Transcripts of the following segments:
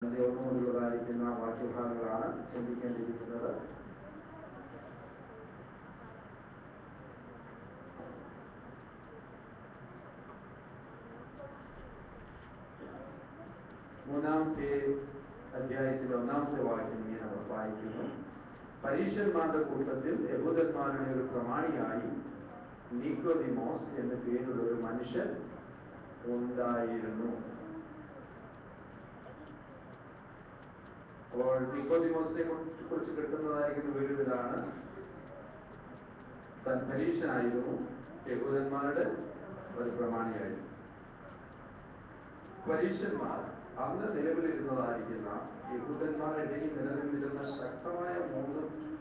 അതിന്റെ ഒന്നു മുതലുള്ളതായിരിക്കുന്ന വാക്യഭാഗങ്ങളാണ് ചിന്തിക്കേണ്ടിയിരിക്കുന്നത് മൂന്നാമത്തെ അധ്യായത്തിലെ ഒന്നാമത്തെ വാക്യം ഇങ്ങനെ നമ്മൾ വായിക്കുന്നു പരീക്ഷന്മാരുടെ കൂട്ടത്തിൽ യഹൂദന്മാരുടെ ഒരു പ്രമാണിയായി നീക്കോദിമോസ് എന്ന പേരുള്ള ഒരു മനുഷ്യൻ ഉണ്ടായിരുന്നു അപ്പോൾ നിക്കോദിമോസിനെ കുറിച്ച് കിട്ടുന്നതായിരിക്കുന്ന ഒരു ഇതാണ് താൻ പരീക്ഷനായിരുന്നു യഹൂദന്മാരുടെ ഒരു പ്രമാണിയായിരുന്നു പരീക്ഷന്മാർ അന്ന് നിലവിലിരുന്നതായിരിക്കുന്ന യഹൂദന്മാരുടെ ഇടയിൽ നിലനിന്നിരുന്ന ശക്തമായ മൂന്ന്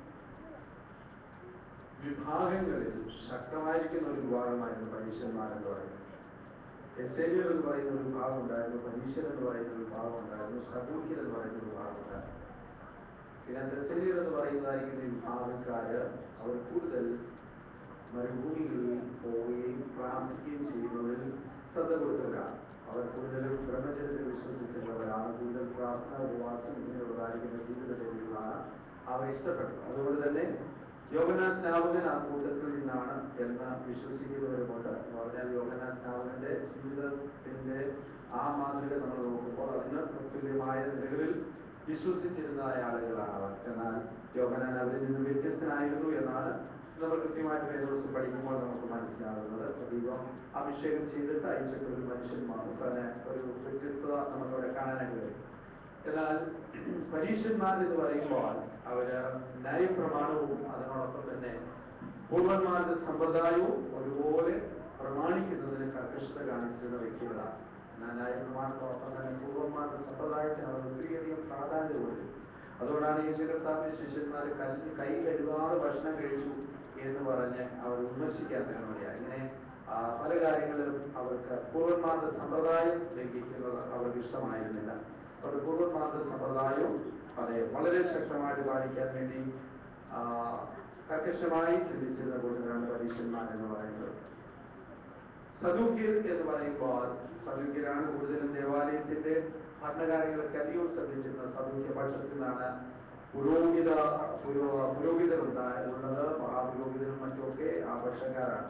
വിഭാഗങ്ങളിൽ ശക്തമായിരിക്കുന്ന ഒരു വിഭാഗമായിരുന്നു പരീക്ഷന്മാർ എന്ന് പറയുന്നത് എസ്തേലിയർ എന്ന് പറയുന്ന ഒരു വിഭാഗം ഉണ്ടായിരുന്നു പരീക്ഷർ എന്ന് പറയുന്ന ഒരു വിഭാഗം ഉണ്ടായിരുന്നു സബൂക്കിൽ എന്ന് പറയുന്ന ഒരു വിഭാഗം ഉണ്ടായിരുന്നു പിന്നെ തെസലിയർ എന്ന് പറയുന്നതായിരിക്കുന്ന ഈ വിഭാഗക്കാര് അവർ കൂടുതൽ മരുഭൂമികളിൽ പോവുകയും പ്രാർത്ഥിക്കുകയും ചെയ്യുന്നതിൽ ശ്രദ്ധ കൊടുത്തവരാണ് അവർ കൂടുതലും ബ്രഹ്മചര്യത്തിൽ വിശ്വസിച്ചിട്ടുള്ളവരാണ് കൂടുതൽ പ്രാർത്ഥന ഉപവാസം ഇങ്ങനെയുള്ളതായിരിക്കുന്ന ജീവിതത്തിലാണ് അവർ ഇഷ്ടപ്പെട്ടത് അതുകൊണ്ട് തന്നെ യോഗനാ സ്നാപകൻ ആ കൂട്ടത്തിൽ നിന്നാണ് എന്ന് വിശ്വസിക്കുന്നവരുമുണ്ട് എന്ന് പറഞ്ഞാൽ യോഗനാ സ്നാപകന്റെ ജീവിതത്തിന്റെ ആ മാതൃക നമ്മൾ നോക്കുമ്പോൾ അതിന് തുല്യമായ നിലകളിൽ വിശ്വസിച്ചിരുന്നതായ ആളുകളാണ് അവർ എന്നാൽ യോഗനാൻ അവരിൽ നിന്ന് വ്യത്യസ്തനായിരുന്നു എന്നാണ് നമ്മൾ കൃത്യമായിട്ട് വേദോസം പഠിക്കുമ്പോൾ നമുക്ക് മനസ്സിലാകുന്നത് ദൈവം അഭിഷേകം ചെയ്തിട്ട് അയച്ചിട്ടുള്ള ഒരു മനുഷ്യന്മാർക്ക് തന്നെ ഒരു വ്യത്യസ്തത നമുക്കവിടെ കാണാനായിട്ട് കഴിയും എന്നാൽ പരീക്ഷന്മാർ എന്ന് പറയുമ്പോൾ അവര് ന്യായപ്രമാണവും അതിനോടൊപ്പം തന്നെ പൂർവന്മാരുടെ സമ്പ്രദായവും ഒരുപോലെ പ്രമാണിക്കുന്നതിന് കർക്കശത കാണിച്ചിരുന്ന വ്യക്തികളാണ് എന്നാൽ ന്യായപ്രമാണത്തോടൊപ്പം തന്നെ പൂർവന്മാരുടെ സമ്പ്രദായത്തിന് അവർ ഒത്തിരിയധികം പ്രാധാന്യം കൊടുത്തു അതുകൊണ്ടാണ് യേശു കർത്താവിന്റെ ശിഷ്യന്മാർ കല്ല് കൈ കഴുകാതെ ഭക്ഷണം കഴിച്ചു എന്ന് പറഞ്ഞ് അവർ വിമർശിക്കാൻ തകർന്നതാണ് ഇങ്ങനെ ആ, പല കാര്യങ്ങളിലും അവർക്ക് പൂർവന്മാരുടെ സമ്പ്രദായം ലംഘിക്കുന്നത് അവർക്ക് ഇഷ്ടമായിരുന്നില്ല അവരുടെ പൂർവന്മാരുടെ സമ്പ്രദായവും അതെ വളരെ ശക്തമായിട്ട് പാലിക്കാൻ വേണ്ടി ആ, കർക്കശമായി ചിന്തിച്ചിരുന്ന കൂട്ടരാണ് പരീക്ഷന്മാർ എന്ന് പറയുന്നത് സദൂക്യർ എന്ന് പറയുമ്പോൾ സദൂക്യരാണ് കൂടുതലും ദേവാലയത്തിന്റെ ഭരണകാര്യങ്ങളൊക്കെ അധികം ശ്രദ്ധിച്ചിരുന്ന സദൂക്യ പക്ഷത്തിൽ നിന്നാണ് പുരോഹിത പുരോ പുരോഹിതർ ഉണ്ടായ- ഉള്ളത് മഹാപുരോഹിതരും മറ്റുമൊക്കെ ആ പക്ഷക്കാരാണ്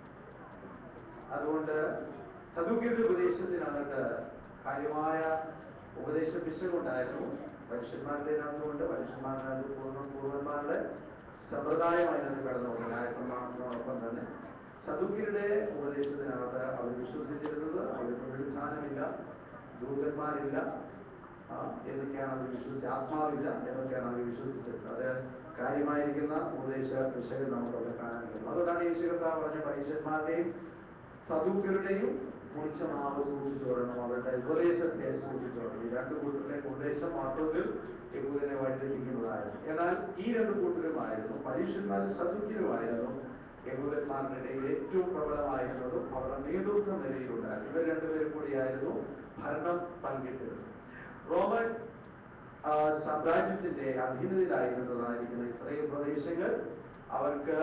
അതുകൊണ്ട് സദൂക്യരുടെ ഉപദേശത്തിനകത്ത് കാര്യമായ ഉപദേശ പിശകുണ്ടായിരുന്നു പരീക്ഷന്മാരുടേതിനകത്തുകൊണ്ട് പരീക്ഷന്മാരുടെ പൂർണ്ണ പൂർവന്മാരുടെ സമ്പ്രദായമായി അതിനകത്ത് കടന്നു പോകുന്നു ന്യായപ്രമാണത്തിനോടൊപ്പം തന്നെ സദുക്യരുടെ ഉപദേശത്തിനകത്ത് അവർ വിശ്വസിച്ചിരുന്നത് അവർക്ക് വെളിച്ചാനമില്ല ദൂതന്മാരില്ല ആ, എന്നൊക്കെയാണ് അവർ വിശ്വസിച്ച് ആത്മാവില്ല എന്നൊക്കെയാണ് അവർ വിശ്വസിച്ചിട്ടുള്ളത് അത് കാര്യമായിരിക്കുന്ന ഉപദേശ വിഷയം നമുക്ക് അവിടെ കാണാൻ കഴിയും അതുകൊണ്ടാണ് യേശു കർത്താവ് പറഞ്ഞ പരീക്ഷന്മാരുടെയും സദൂക്യരുടെയും പുളിച്ചമാവ് സൂക്ഷിച്ചോടണം അവരുടെ ഉപദേശത്തെ സൂക്ഷിച്ചോടണം ഈ രണ്ട് കൂട്ടരുടെ ഉപദേശം വാസ്തവത്തിൽ യഹൂദനെ വഴിതെറ്റിക്കുന്നതായിരുന്നു എന്നാൽ ഈ രണ്ട് കൂട്ടരുമായിരുന്നു പരീക്ഷന്മാരും സദുക്യരുമായിരുന്നു യഹൂദന്മാരുടെ ഇടയിൽ ഏറ്റവും പ്രബലമായിരുന്നതും അവരുടെ നേതൃത്വ നിലയിലുണ്ടായിരുന്നു ഇവർ രണ്ടുപേരും കൂടിയായിരുന്നു ഭരണം പങ്കിട്ടിരുന്നത് റോമൻ ആ, സാമ്രാജ്യത്തിന്റെ അധീനതയിലായിരുന്നതായിരിക്കുന്ന ഇസ്രയേൽ പ്രദേശങ്ങൾ അവർക്ക്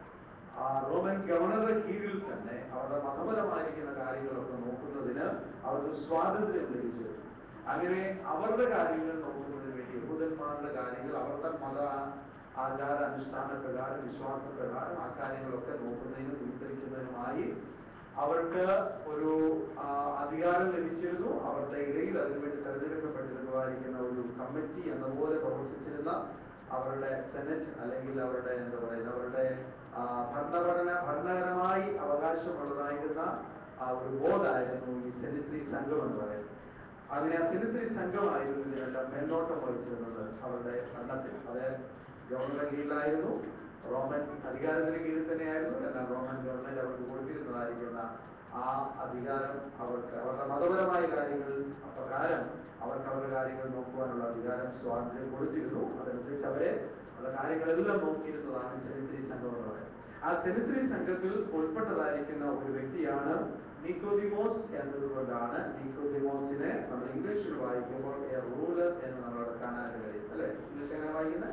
ആ റോമൻ ഗവർണറുടെ കീഴിൽ തന്നെ അവരുടെ മതപരമായിരിക്കുന്ന കാര്യങ്ങളൊക്കെ നോക്കുന്നതിന് അവർക്ക് സ്വാതന്ത്ര്യം ലഭിച്ചു അങ്ങനെ അവരുടെ കാര്യങ്ങൾ നോക്കുന്നതിന് വേണ്ടി യഹൂദന്മാരുടെ കാര്യങ്ങൾ അവരുടെ മത ആചാര അനുഷ്ഠാന പ്രകാരം വിശ്വാസ പ്രകാരം ആ കാര്യങ്ങളൊക്കെ നോക്കുന്നതിനും നിയന്ത്രിക്കുന്നതിനുമായി അവർക്ക് ഒരു ആ, അധികാരം ലഭിച്ചിരുന്നു അവരുടെ ഇടയിൽ അതിനുവേണ്ടി തെരഞ്ഞെടുക്കപ്പെട്ടിരുന്നതായിരിക്കുന്ന ഒരു കമ്മിറ്റി എന്ന പോലെ പ്രവർത്തിച്ചിരുന്ന അവരുടെ സെനറ്റ് അല്ലെങ്കിൽ അവരുടെ എന്താ പറയുക അവരുടെ ആ, ഭരണഘടന ഭരണപരമായി അവകാശമുള്ളതായിരുന്ന ആ ഒരു ബോർഡായിരുന്നു ഈ സെനിറ്ററി സംഘം എന്ന് പറയുന്നത് അങ്ങനെ ആ സെനിറ്ററി സംഘമായിരുന്നു ഇതിനെല്ലാം മേൽനോട്ടം വഹിച്ചിരുന്നത് അവരുടെ ഭരണത്തിൽ അത് ഗവർണറുടെ കീഴിലായിരുന്നു റോമൻ അധികാരത്തിന് കീഴിൽ തന്നെയായിരുന്നു എന്നാൽ റോമൻ ഗവൺമെന്റ് അവർക്ക് കൊടുത്തിരുന്നതായിരിക്കുന്ന ആ അധികാരം അവർക്ക് അവരുടെ മതപരമായ കാര്യങ്ങൾ പ്രകാരം അവർക്ക് അവരുടെ കാര്യങ്ങൾ നോക്കുവാനുള്ള അധികാരം സ്വാതന്ത്ര്യം കൊടുത്തിരുന്നു അതനുസരിച്ച് അവരെ അവരുടെ കാര്യങ്ങളെല്ലാം നോക്കിയിരുന്നതാണ് സെനിറ്ററി സംഘം എന്ന് പറയുന്നത് ആ സെനിറ്ററി സംഘത്തിൽ ഉൾപ്പെട്ടതായിരിക്കുന്ന ഒരു വ്യക്തിയാണ് നിക്കോദിമോസ് എന്നതുകൊണ്ടാണ് നിക്കോദിമോസിനെ നമ്മൾ ഇംഗ്ലീഷിൽ വായിക്കുമ്പോൾ എ റൂലർ എന്ന് നമ്മൾ കാണാനായിട്ട് കഴിയും അല്ലെ ഇംഗ്ലീഷ് എങ്ങനെ വായിക്കുന്നത്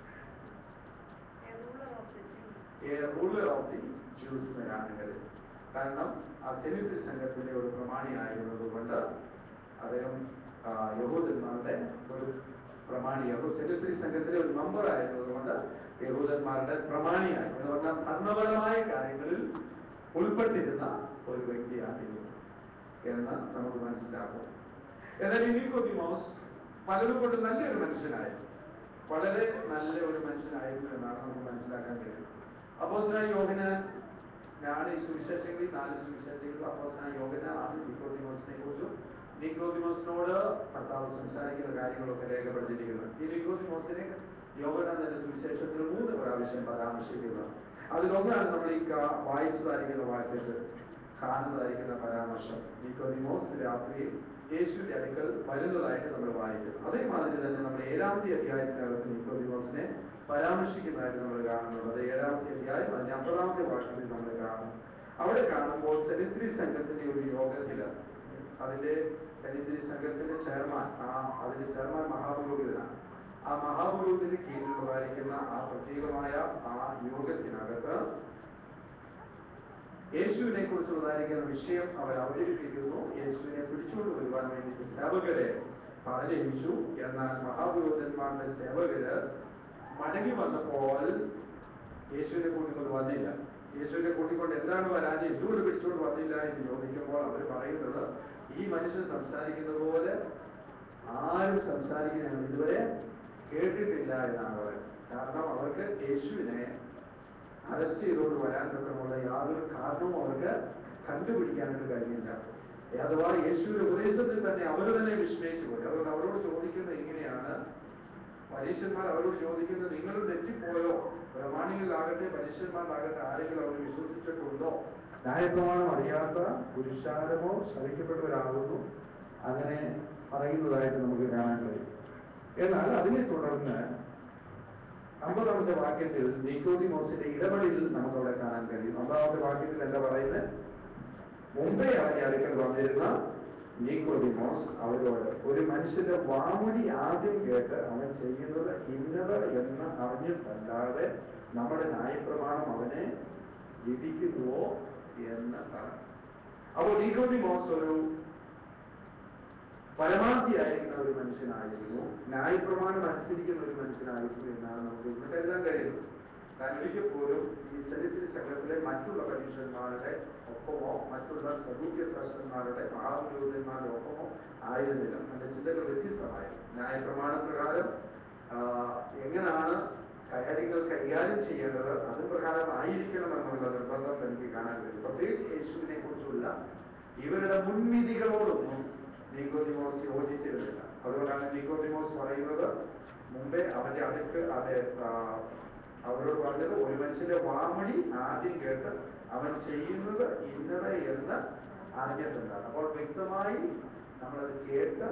a ruler of the Jews. A ruler of the Jews എന്ന് കാണാൻ കഴിയും കാരണം ആ സെനിറ്റ് സംഘത്തിന്റെ ഒരു പ്രമാണിയായിരുന്നത് കൊണ്ട് അദ്ദേഹം ആ, യഹൂദന്മാരുടെ പ്രമാണി അപ്പോൾ സെക്രട്ടറി സംഘത്തിലെ ഒരു മെമ്പർ ആയിരുന്നതുകൊണ്ട് യഹൂദന്മാരുടെ പ്രമാണിയായി എന്ന് പറഞ്ഞാൽ ഭരണപരമായ കാര്യങ്ങളിൽ ഉൾപ്പെട്ടിരുന്ന ഒരു വ്യക്തിയായിരുന്നു എന്ന് നമുക്ക് മനസ്സിലാക്കും എന്നാൽ ഈ നിക്കോദിമോസ് പലരും കൊണ്ട് നല്ലൊരു മനുഷ്യനായിരുന്നു വളരെ നല്ല ഒരു മനുഷ്യനായിരുന്നു എന്നാണ് നമുക്ക് മനസ്സിലാക്കാൻ കഴിയും അപ്പോസ്തലനായ യോഹനാൻ ഞാൻ ഈ സുവിശേഷങ്ങളിൽ നാല് സുവിശേഷങ്ങളിൽ അപ്പോസ്തലനായ യോഹനാനാണ് നിക്കോദിമോസിനെ കുറിച്ചും നിക്കോദിമോസിനോട് ഭർത്താവ് സംസാരിക്കുന്ന കാര്യങ്ങളൊക്കെ രേഖപ്പെടുത്തിയിരിക്കുന്നത് ഈ നിക്കോദിമോസിനെ യോഹനാൻ തന്റെ സുവിശേഷത്തിൽ മൂന്ന് പ്രാവശ്യം പരാമർശിക്കുന്നത് അതിലൊന്നാണ് നമ്മൾ ഈ കാ- വായിച്ചതായിരിക്കുന്ന വാക്യത്തിൽ കാണുന്നതായിരിക്കുന്ന പരാമർശം നിക്കോദിമോസ് രാത്രിയിൽ യേശുവിന്റെ അടുക്കൽ വരുന്നതായിട്ട് നമ്മൾ വായിക്കുന്നു അതേമാതിരി തന്നെ നമ്മൾ ഏഴാമത്തെ അധ്യായത്തിനകത്ത് നിക്കോദിമോസിനെ പരാമർശിക്കുന്നതായിട്ട് നമ്മൾ കാണുന്നത് അത് ഏഴാമത്തെ അധ്യായം അതിന്റെ അമ്പതാമത്തെ വാക്യത്തിൽ നമ്മൾ കാണും അവിടെ കാണുമ്പോൾ സെനിത്രി സംഘത്തിന്റെ ഒരു യോഗത്തില് അതിന്റെ സെനിത്രി സംഘത്തിന്റെ ചെയർമാൻ ആ അതിന്റെ ചെയർമാൻ മഹാപുരോഹിതനാണ് ആ മഹാപുരോഹിതന് കീഴിലുള്ളതായിരിക്കുന്ന ആ പ്രത്യേകമായ ആ യോഗത്തിനകത്ത് യേശുവിനെ കുറിച്ചുള്ളതായിരിക്കുന്ന വിഷയം അവർ അവതരിപ്പിക്കുന്നു യേശുവിനെ പിടിച്ചുകൊണ്ട് വരുവാൻ വേണ്ടി സേവകരെ പറഞ്ഞയച്ചു എന്നാൽ മഹാപുരോഹിതന്മാരുടെ സേവകര് മടങ്ങി വന്നപ്പോൾ യേശുവിനെ കൂട്ടിക്കൊണ്ട് വന്നില്ല യേശുവിനെ കൂട്ടിക്കൊണ്ട് എന്താണ് വരാൻ എന്തുകൊണ്ട് പിടിച്ചുകൊണ്ട് വന്നില്ല എന്ന് ചോദിക്കുമ്പോൾ അവർ പറയുന്നത് ഈ മനുഷ്യൻ സംസാരിക്കുന്ന പോലെ ആരും സംസാരിക്കുന്ന ഞങ്ങൾ ഇതുവരെ കേട്ടിട്ടില്ല എന്നാണ് പറയുന്നത് കാരണം അവർക്ക് യേശുവിനെ അറസ്റ്റ് ചെയ്തുകൊണ്ട് വരാൻ തക്കമുള്ള യാതൊരു കാരണവും അവർക്ക് കണ്ടുപിടിക്കാനായിട്ട് കഴിഞ്ഞില്ല അഥവാ യേശുവിന്റെ ഉപദേശത്തിൽ തന്നെ അവർ തന്നെ വിസ്മയിച്ചു പോയി അതുകൊണ്ട് അവരോട് ചോദിക്കുന്നത് ഇങ്ങനെയാണ് പരീക്ഷന്മാർ അവരോട് ചോദിക്കുന്നത് നിങ്ങൾ തെറ്റിപ്പോയോ പ്രമാണികളിലാകട്ടെ പരീക്ഷന്മാരിലാകട്ടെ ആരെങ്കിലും അവർ വിശ്വസിച്ചിട്ടുണ്ടോ ന്യായപ്രമാണം അറിയാത്ത പുരുഷാരമോ ശവിക്കപ്പെട്ടവരാകുന്നു അങ്ങനെ പറയുന്നതായിട്ട് നമുക്ക് കാണാൻ കഴിയും എന്നാൽ അതിനെ തുടർന്ന് അമ്പതാമത്തെ വാക്യത്തിൽ നിക്കോദിമോസിന്റെ ഇടപെടലിൽ നമുക്ക് അവിടെ കാണാൻ കഴിയും അമ്പതാമത്തെ വാക്യത്തിൽ എന്താ പറയുന്നത് മുമ്പേ അവന്റെ അടുക്കൽ വന്നിരുന്ന നീക്കോദിമോസ് അവരോട് ഒരു മനുഷ്യന്റെ വാമൊഴി ആദ്യം കേട്ട് അവൻ ചെയ്യുന്നത് ഇന്നത് എന്ന് അറിഞ്ഞിട്ടല്ലാതെ നമ്മുടെ ന്യായപ്രമാണം അവനെ വിധിക്കുന്നുവോ എന്ന് പറഞ്ഞു അപ്പോൾ നീക്കോദിമോസ് ഒരു പരമാർത്ഥിയായിരിക്കുന്ന ഒരു മനുഷ്യനായിരുന്നു ന്യായപ്രമാണം അനുസരിക്കുന്ന ഒരു മനുഷ്യനായിരുന്നു എന്നാണ് നമുക്ക് ഇവിടെ കരുതാൻ കഴിയുന്നത് കാരണം ഒരിക്കൽ പോലും ഈ ചരിത്ര സംഘത്തിലെ മറ്റുള്ള പരീക്ഷന്മാരുടെ ഒപ്പമോ മറ്റുള്ള സദൂക്യ ശ്രേഷ്ഠന്മാരുടെ മഹാപുരോഹിതന്മാരുടെ ഒപ്പമോ ആയിരുന്നില്ല അതിന്റെ ചിന്തകൾ വ്യത്യസ്തമായിരുന്നു ന്യായപ്രമാണ പ്രകാരം ആ, എങ്ങനെയാണ് കാര്യങ്ങൾ കൈകാര്യം ചെയ്യേണ്ടത് അത് പ്രകാരം ആയിരിക്കണം എന്നുള്ള നിർബന്ധം എനിക്ക് കാണാൻ കഴിയും പ്രത്യേകിച്ച് യേശുവിനെ കുറിച്ചുള്ള ഇവരുടെ മുൻവിധികളോടൊന്നും നിക്കോദിമോസ് യോജിച്ചിരുന്നില്ല അതുകൊണ്ടാണ് നിക്കോദിമോസ് പറയുന്നത് മുമ്പേ അവന്റെ അടുക്ക് അത് ആ, അവരോട് പറഞ്ഞത് ഒരു മനുഷ്യന്റെ വാമൊഴി ആദ്യം കേട്ട് അവൻ ചെയ്യുന്നത് ഇന്നത് എന്ന് അറിഞ്ഞിട്ടുണ്ടാണ് അപ്പോൾ വ്യക്തമായി നമ്മളത് കേട്ട്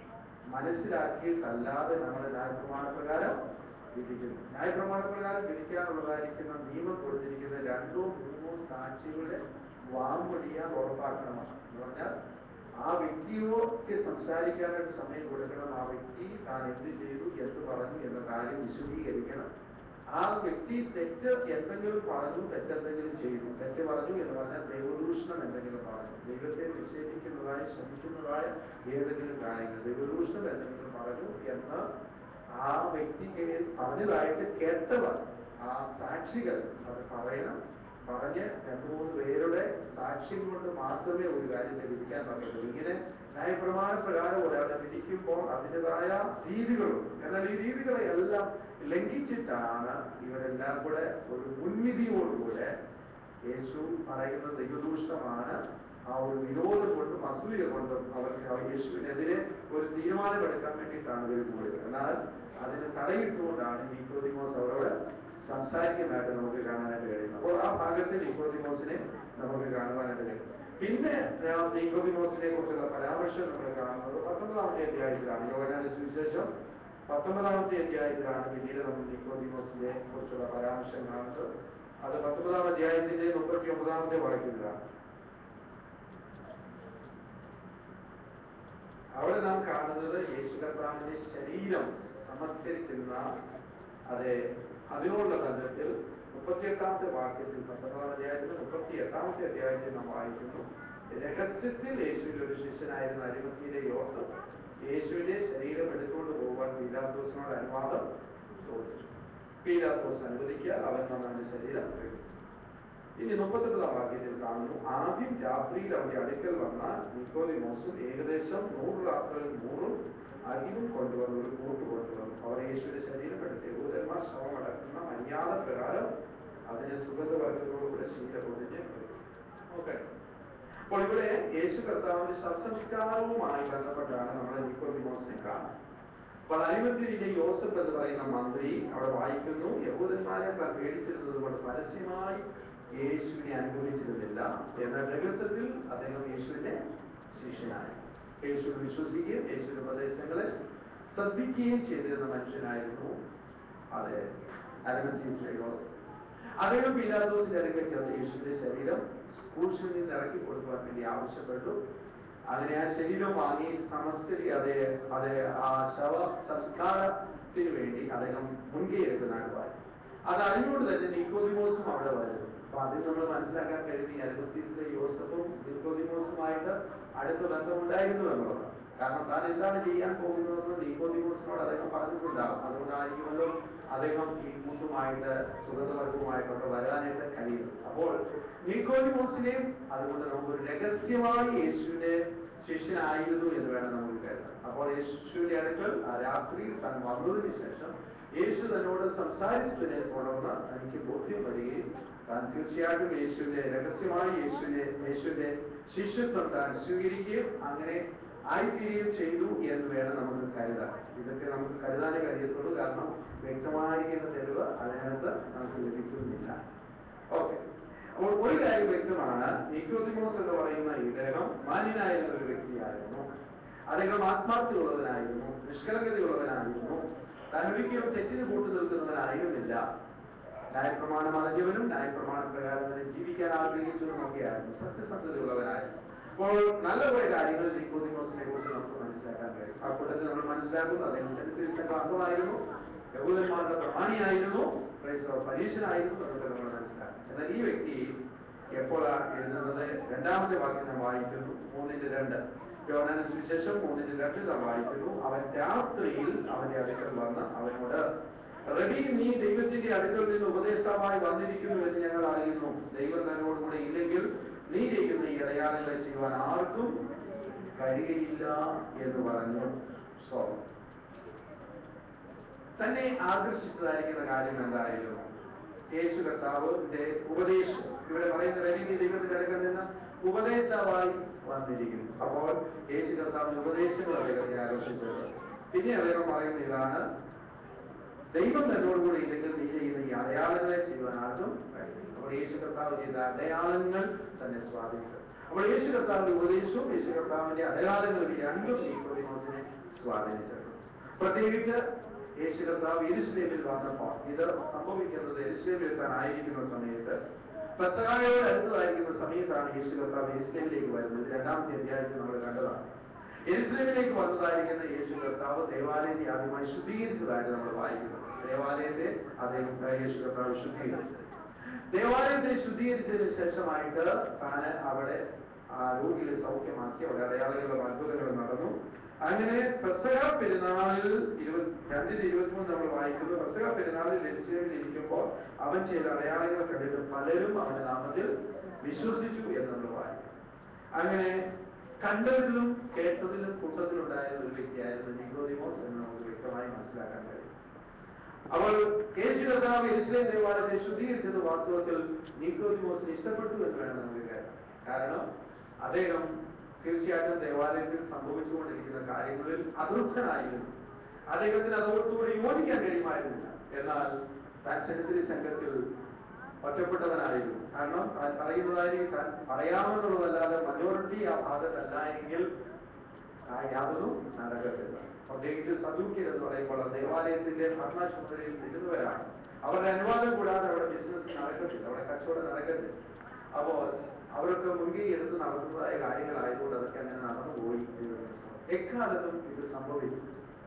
മനസ്സിലാക്കിയിട്ടല്ലാതെ നമ്മൾ ന്യായപ്രമാണപ്രകാരം വിധിക്കുന്നു ന്യായപ്രമാണപ്രകാരം വിധിക്കാനുള്ളതായിരിക്കുന്ന നിയമം കൊടുത്തിരിക്കുന്ന രണ്ടോ മൂന്നോ സാക്ഷികളുടെ വാമൊഴിയാൻ ഉറപ്പാക്കണമാണ് എന്ന് പറഞ്ഞാൽ ആ വ്യക്തിയോക്ക് സംസാരിക്കാനായിട്ട് സമയം കൊടുക്കണം ആ വ്യക്തി താൻ എന്ത് ചെയ്തു എന്ത് പറഞ്ഞു എന്ന കാര്യം വിശദീകരിക്കണം ആ വ്യക്തി തെറ്റ് എന്തെങ്കിലും പറഞ്ഞു തെറ്റെന്തെങ്കിലും ചെയ്തു തെറ്റ് പറഞ്ഞു എന്ന് പറഞ്ഞാൽ ദൈവദൂഷണം എന്തെങ്കിലും പറഞ്ഞു ദൈവത്തെ നിഷേധിക്കുന്നതായ ശ്രമിക്കുന്നതായ ഏതെങ്കിലും കാര്യങ്ങൾ ദൈവദൂഷണം എന്തെങ്കിലും പറഞ്ഞു എന്ന് ആ വ്യക്തിക്ക് പറഞ്ഞതായിട്ട് കേട്ടവർ ആ സാക്ഷികൾ അത് പറയണം പറഞ്ഞ് രണ്ടു മൂന്ന് പേരുടെ സാക്ഷ്യം കൊണ്ട് മാത്രമേ ഒരു കാര്യത്തെ വിധിക്കാൻ പറ്റുള്ളൂ ഇങ്ങനെ ന്യായപ്രമാണ പ്രകാരം ഒരാളെ വിധിക്കുമ്പോൾ അതിൻ്റെതായ രീതികളുണ്ട് എന്നാൽ ഈ രീതികളെ എല്ലാം ലംഘിച്ചിട്ടാണ് ഇവരെല്ലാം കൂടെ ഒരു മുൻവിധിയോടുകൂടെ യേശു പറയുന്ന ദൈവദൂഷണമാണ് ആ ഒരു വിരോധം കൊണ്ടും അസൂയ കൊണ്ടും അവർക്ക് ആ യേശുവിനെതിരെ ഒരു തീരുമാനമെടുക്കാൻ വേണ്ടിയിട്ടാണ് ഇവർ കൂടിയത് എന്നാൽ അതിന് തടയിട്ടുകൊണ്ടാണ് നിക്കോദിമോസ് അവരോട് സംസാരിക്കുന്നതായിട്ട് നമുക്ക് കാണാനായിട്ട് കഴിയും അപ്പോൾ ആ ഭാഗത്ത് നിക്കോദിമോസിനെ നമുക്ക് കാണുവാനായിട്ട് കഴിയും പിന്നെ നിക്കോദിമോസിനെ കുറിച്ചുള്ള പരാമർശം നമ്മൾ കാണുന്നത് പത്തൊമ്പതാമത്തെ അധ്യായത്തിലാണ് യോഗനാന്റെ സുവിശേഷം പത്തൊമ്പതാമത്തെ അധ്യായത്തിലാണ് പിന്നീട് നമ്മൾ നിക്കോദിമോസിനെ കുറിച്ചുള്ള പരാമർശം കാണുന്നത് അത് പത്തൊമ്പതാം അധ്യായത്തിന്റെ മുപ്പത്തി ഒമ്പതാമത്തെ വായിക്കുന്നതാണ് അവിടെ നാം കാണുന്നത് യേശു കർത്താവിന്റെ ശരീരം സമർപ്പിക്കുന്ന അതെ അതിനുള്ള ബന്ധത്തിൽ മുപ്പത്തിയെട്ടാമത്തെ വാക്യത്തിൽ പത്തൊമ്പതാം അധ്യായത്തിൽ മുപ്പത്തി എട്ടാമത്തെ അധ്യായത്തിൽ നാം വായിക്കുന്നു രഹസ്യത്തിൽ യേശുവിന്റെ ഒരു ശിഷ്യനായിരുന്ന അരിമത്തിയിലെ യോസഫ് യേശുവിന്റെ ശരീരം എടുത്തുകൊണ്ട് പോകാൻ പിതാവ് പീലാത്തോസിനോട് അനുവാദം ചോദിച്ചു പീലാത്തോസ് അനുവദിക്കുക അവൻ വന്ന് അവന്റെ ശരീരം പ്രയോഗിച്ചു ഇനി മുപ്പത്തെട്ടാം വാക്യത്തിൽ കാണുന്നു ആദ്യം രാത്രിയിൽ അവന്റെ അടുക്കൽ വന്ന നിക്കോദിമോസും ഏകദേശം നൂറ് രാത്രിയിൽ നൂറും അരിവും കൊണ്ടുവന്നു ഒരു കൂട്ട് കൊണ്ടുവന്നു അവർ യേശുവിന്റെ ശരീരം എടുത്ത് യഹൂദന്മാർ ശവം അടക്കുന്ന മര്യാദ പ്രകാരം അതിനെ സുഗന്ധവർഗത്തോടുകൂടെ ശീല പൊതിഞ്ഞ് ഓക്കെ അപ്പോൾ ഇവിടെ യേശു കർത്താവിന്റെ ശവസംസ്കാരവുമായി ബന്ധപ്പെട്ടാണ് നമ്മൾ നിക്കോദിമോസിനെ കാണുന്നത് അപ്പോൾ അരിമത്തിയിലെ യോസഫ് എന്ന് പറയുന്ന മന്ത്രി അവിടെ വായിക്കുന്നു യഹൂദന്മാരെ താൻ പേടിച്ചിരുന്നത് കൊണ്ട് പരസ്യമായി യേശുവിനെ അനുഭവിച്ചിരുന്നില്ല എന്നാൽ രഹസ്യത്തിൽ അദ്ദേഹം യേശുവിന്റെ ശിഷ്യനായി യേശു വിശ്വസിക്കുകയും യേശുവിന്റെ ഉപദേശങ്ങളെ ശ്രദ്ധിക്കുകയും ചെയ്തിരുന്ന മനുഷ്യനായിരുന്നു അതെ അരിമത്തിയിലെ യോസഫ് അദ്ദേഹം പീലാത്തോസിന്റെ അടുക്കൽ ചേർന്ന് യേശുവിന്റെ ശരീരം ക്രൂശിൽ നിന്ന് ഇറക്കി കൊടുക്കുവാൻ വേണ്ടി ആവശ്യപ്പെട്ടു അങ്ങനെ ആ ശരീരം വാങ്ങി സമസ്തരി അതെ അതെ ആ ശവ സംസ്കാരത്തിന് വേണ്ടി അദ്ദേഹം മുൻകൈ എടുക്കുന്നതായി അത് അറിഞ്ഞുകൊണ്ട് തന്നെ നിക്കോദിമോസും അവിടെ വരുന്നു അപ്പൊ അതിൽ നമ്മൾ മനസ്സിലാക്കാൻ കഴിയുന്ന ഈ അരുമത്തീസിലെ യോസഫും നിക്കോദിമോസുമായിട്ട് അടുത്ത ബന്ധമുണ്ടായിരുന്നു എന്നുള്ളതാണ് കാരണം താൻ എന്താണ് ചെയ്യാൻ പോകുന്നതെന്ന് നിക്കോദിമോസിനോട് അദ്ദേഹം പറഞ്ഞിട്ടുണ്ടാകും അതുകൊണ്ടായിരിക്കുമല്ലോ അദ്ദേഹം ഈ കൂട്ടുമായിട്ട് സുഗന്ധവർഗവുമായിട്ടൊക്കെ വരാനായിട്ട് കഴിയുന്നത് അപ്പോൾ നിക്കോദിമോസിനെയും അതുകൊണ്ട് നമുക്കൊരു രഹസ്യമായി യേശുവിന്റെ ശിഷ്യനായിരുന്നു എന്ന് വേണം നമുക്ക് കരുതാം അപ്പോൾ യേശുവിന്റെ അടുക്കൽ ആ രാത്രിയിൽ താൻ വന്നതിന് ശേഷം യേശു തന്നോട് സംസാരിച്ചതിനെ തുടർന്ന് എനിക്ക് ബോധ്യം വരികയും താൻ തീർച്ചയായിട്ടും യേശുവിന്റെ രഹസ്യമായി യേശുവിന്റെ യേശുവിന്റെ ശിഷ്യത്വം താൻ സ്വീകരിക്കുകയും അങ്ങനെ ആയിത്തീരുകയും ചെയ്തു എന്ന് വേണം നമുക്ക് കരുതാൻ ഇതൊക്കെ നമുക്ക് കരുതാനേ കഴിയത്തുള്ളൂ കാരണം വ്യക്തമായിരിക്കുന്ന തെളിവ് അതിനകത്ത് നമുക്ക് ലഭിക്കുന്നില്ല ഓക്കെ അപ്പോൾ ഒരു കാര്യം വ്യക്തമാണ് നിക്കോദിമോസ് എന്ന് പറയുന്ന ഇദ്ദേഹം മാന്യനായിരുന്ന ഒരു വ്യക്തിയായിരുന്നു അദ്ദേഹം ആത്മാർത്ഥ്യമുള്ളവനായിരുന്നു നിഷ്കളങ്കതയുള്ളവനായിരുന്നു താൻ ഒരിക്കലും തെറ്റിന് കൂട്ടു നിൽക്കുന്നവനായിരുന്നില്ല ന്യായപ്രമാണം അറിഞ്ഞവനും ന്യായപ്രമാണ പ്രകാരം തന്നെ ജീവിക്കാൻ ആഗ്രഹിച്ചവനും ഒക്കെയായിരുന്നു സത്യസന്ധതയുള്ളവനായിരുന്നു അപ്പോൾ നല്ല കുറെ കാര്യങ്ങൾ നിക്കോദിമോസിനെ കുറിച്ച് നമുക്ക് മനസ്സിലാക്കാൻ കഴിയും ആ കൂട്ടത്തിൽ നമ്മൾ മനസ്സിലാക്കുന്നു അദ്ദേഹം ചരിത്രസംഘ അംഗമായിരുന്നു യഹൂദന്മാരുടെ പ്രമാണിയായിരുന്നു ക്രൈസ്തവ പരീക്ഷനായിരുന്നു എന്നൊക്കെ നമ്മൾ മനസ്സിലാക്കും എന്നാൽ ഈ വ്യക്തി എപ്പോഴാണ് എഴുതുന്നത് രണ്ടാമത്തെ വാക്യം നാം വായിക്കുന്നു മൂന്നിന്റെ രണ്ട് യോഹന്നാന്റെ സുവിശേഷം മൂന്നിന്റെ രണ്ടിൽ നാം വായിക്കുന്നു അവൻ രാത്രിയിൽ അവന്റെ അടുക്കൽ വന്ന് അവനോട് റെഡി നീ ദൈവത്തിന്റെ അടുക്കൽ നിന്ന് ഉപദേഷ്ടാവായി വന്നിരിക്കുന്നു എന്ന് ഞങ്ങൾ അറിയുന്നു ദൈവം തന്നോടുകൂടെ ഇല്ലെങ്കിൽ നീ ചെയ്യുന്ന ഈ അടയാളങ്ങളെ ചെയ്യുവാൻ ആർക്കും കഴിയുകയില്ല എന്ന് പറഞ്ഞു സോ തന്നെ ആകർഷിച്ചതായിരിക്കുന്ന കാര്യം എന്തായിരുന്നു യേശു കർത്താവിന്റെ ഉപദേശം ഇവിടെ പറയുന്ന വലിയ ദൈവത്തിന്റെ അടുക്കൽ നിന്ന് ഉപദേഷ്ടാവായി വന്നിരിക്കുന്നു അപ്പോൾ യേശു കർത്താവിന്റെ ഉപദേശങ്ങൾ അദ്ദേഹത്തെ ആകർഷിച്ചത് പിന്നെ അദ്ദേഹം പറയുന്ന ഇതാണ് ദൈവം തന്നോടുകൂടി ഇല്ലെങ്കിൽ നീ ചെയ്യുന്ന ഈ അടയാളങ്ങളെ ചെയ്യുവാൻ ആർക്കും കഴിയും അപ്പോൾ യേശു കർത്താവ് ചെയ്ത അടയാളങ്ങൾ തന്നെ സ്വാധീനിച്ചു അപ്പോൾ യേശു കർത്താവിന്റെ ഉപദേശവും യേശു കർത്താവിന്റെ അടയാളങ്ങളും ഈ രണ്ടും ഈ പ്രതിമോസിനെ സ്വാധീനിച്ചിട്ടുണ്ട് പ്രത്യേകിച്ച് യേശു കർത്താവ് എരുസലേമിൽ വന്നപ്പോൾ ഇത് സംഭവിക്കുന്നത് എരുസലേമിൽ എത്താനായിരിക്കുന്ന സമയത്ത് പെസഹായോട് അടുത്തതായിരിക്കുന്ന സമയത്താണ് യേശു കർത്താവ് എരുസലേമിലേക്ക് വരുന്നത് ഇത് രണ്ടാമത്തെ അധ്യായത്തിൽ നമ്മൾ കണ്ടതാണ് എരുസലേമിലേക്ക് വന്നതായിരിക്കുന്ന യേശു കർത്താവ് ദേവാലയത്തെ ആദ്യമായി ശുദ്ധീകരിച്ചതായിട്ട് നമ്മൾ വായിക്കുന്നത് ദേവാലയത്തെ അദ്ദേഹം യേശു കർത്താവ് ശുദ്ധീകരിച്ചു ദേവാലയത്തെ ശുദ്ധീകരിച്ചതിന് ശേഷമായിട്ട് താന് അവിടെ ആ രോഗികളെ സൗഖ്യമാക്കി അവിടെ അടയാളങ്ങളും അത്ഭുതങ്ങളും നടന്നു അങ്ങനെ പെസക പെരുന്നാളിൽ ഇരുപത്തി രണ്ടിന് ഇരുപത്തിമൂന്ന് നമ്മൾ വായിക്കുന്നു പെസക പെരുന്നാളിൽ എരിശിലേമിൽ ഇരിക്കുമ്പോൾ അവൻ ചെയ്ത അടയാളങ്ങൾ കണ്ടിട്ട് പലരും അവന്റെ നാമത്തിൽ വിശ്വസിച്ചു എന്ന് നമ്മൾ വായിക്കും അങ്ങനെ കണ്ടതിലും കേട്ടതിലും കൂട്ടത്തിലുണ്ടായിരുന്ന ഒരു വ്യക്തിയായിരുന്നു നിഗോദിമോസ് എന്ന് നമുക്ക് വ്യക്തമായി മനസ്സിലാക്കാൻ കഴിയും അവൾ യേശു കർത്താവ് യെരുശലേം ദേവാലയത്തെ ശുദ്ധീകരിച്ചത് വാസ്തവത്തിൽ നിക്കോദിമോസിന് ഇഷ്ടപ്പെട്ടു എന്ന് വേണം നമുക്ക് കേൾക്കാം കാരണം അദ്ദേഹം തീർച്ചയായിട്ടും ദേവാലയത്തിൽ സംഭവിച്ചുകൊണ്ടിരിക്കുന്ന കാര്യങ്ങളിൽ അതൃപ്തനായിരുന്നു അദ്ദേഹത്തിന് അതോടുകൂടി യോജിക്കാൻ കഴിയുമായിരുന്നില്ല എന്നാൽ താൻ ചരിത്ര സംഘത്തിൽ ഒറ്റപ്പെട്ടവനായിരുന്നു കാരണം താൻ പറയുന്നതായിരിക്കും താൻ പറയാമെന്നുള്ളതല്ലാതെ മജോറിറ്റി ആ ഭാഗത്തല്ല എങ്കിൽ ആ യാതൊന്നും നടക്കത്തില്ല പ്രത്യേകിച്ച് സദൂക്യർ എന്ന് പറയുമ്പോൾ ദേവാലയത്തിന്റെ ഭരണ ചുമതലയിൽ ഇരുന്നവരാണ് അവരുടെ അനുവാദം കൂടാതെ അവിടെ ബിസിനസ് നടക്കത്തില്ല അവിടെ കച്ചവടം നടക്കത്തില്ല അപ്പോൾ അവരൊക്കെ മുൻകൈ എടുത്ത് നടത്തുന്നതായ കാര്യങ്ങളായതുകൊണ്ട് അതൊക്കെ അങ്ങനെ നടന്നുപോയി എക്കാലത്തും ഇത് സംഭവിക്കും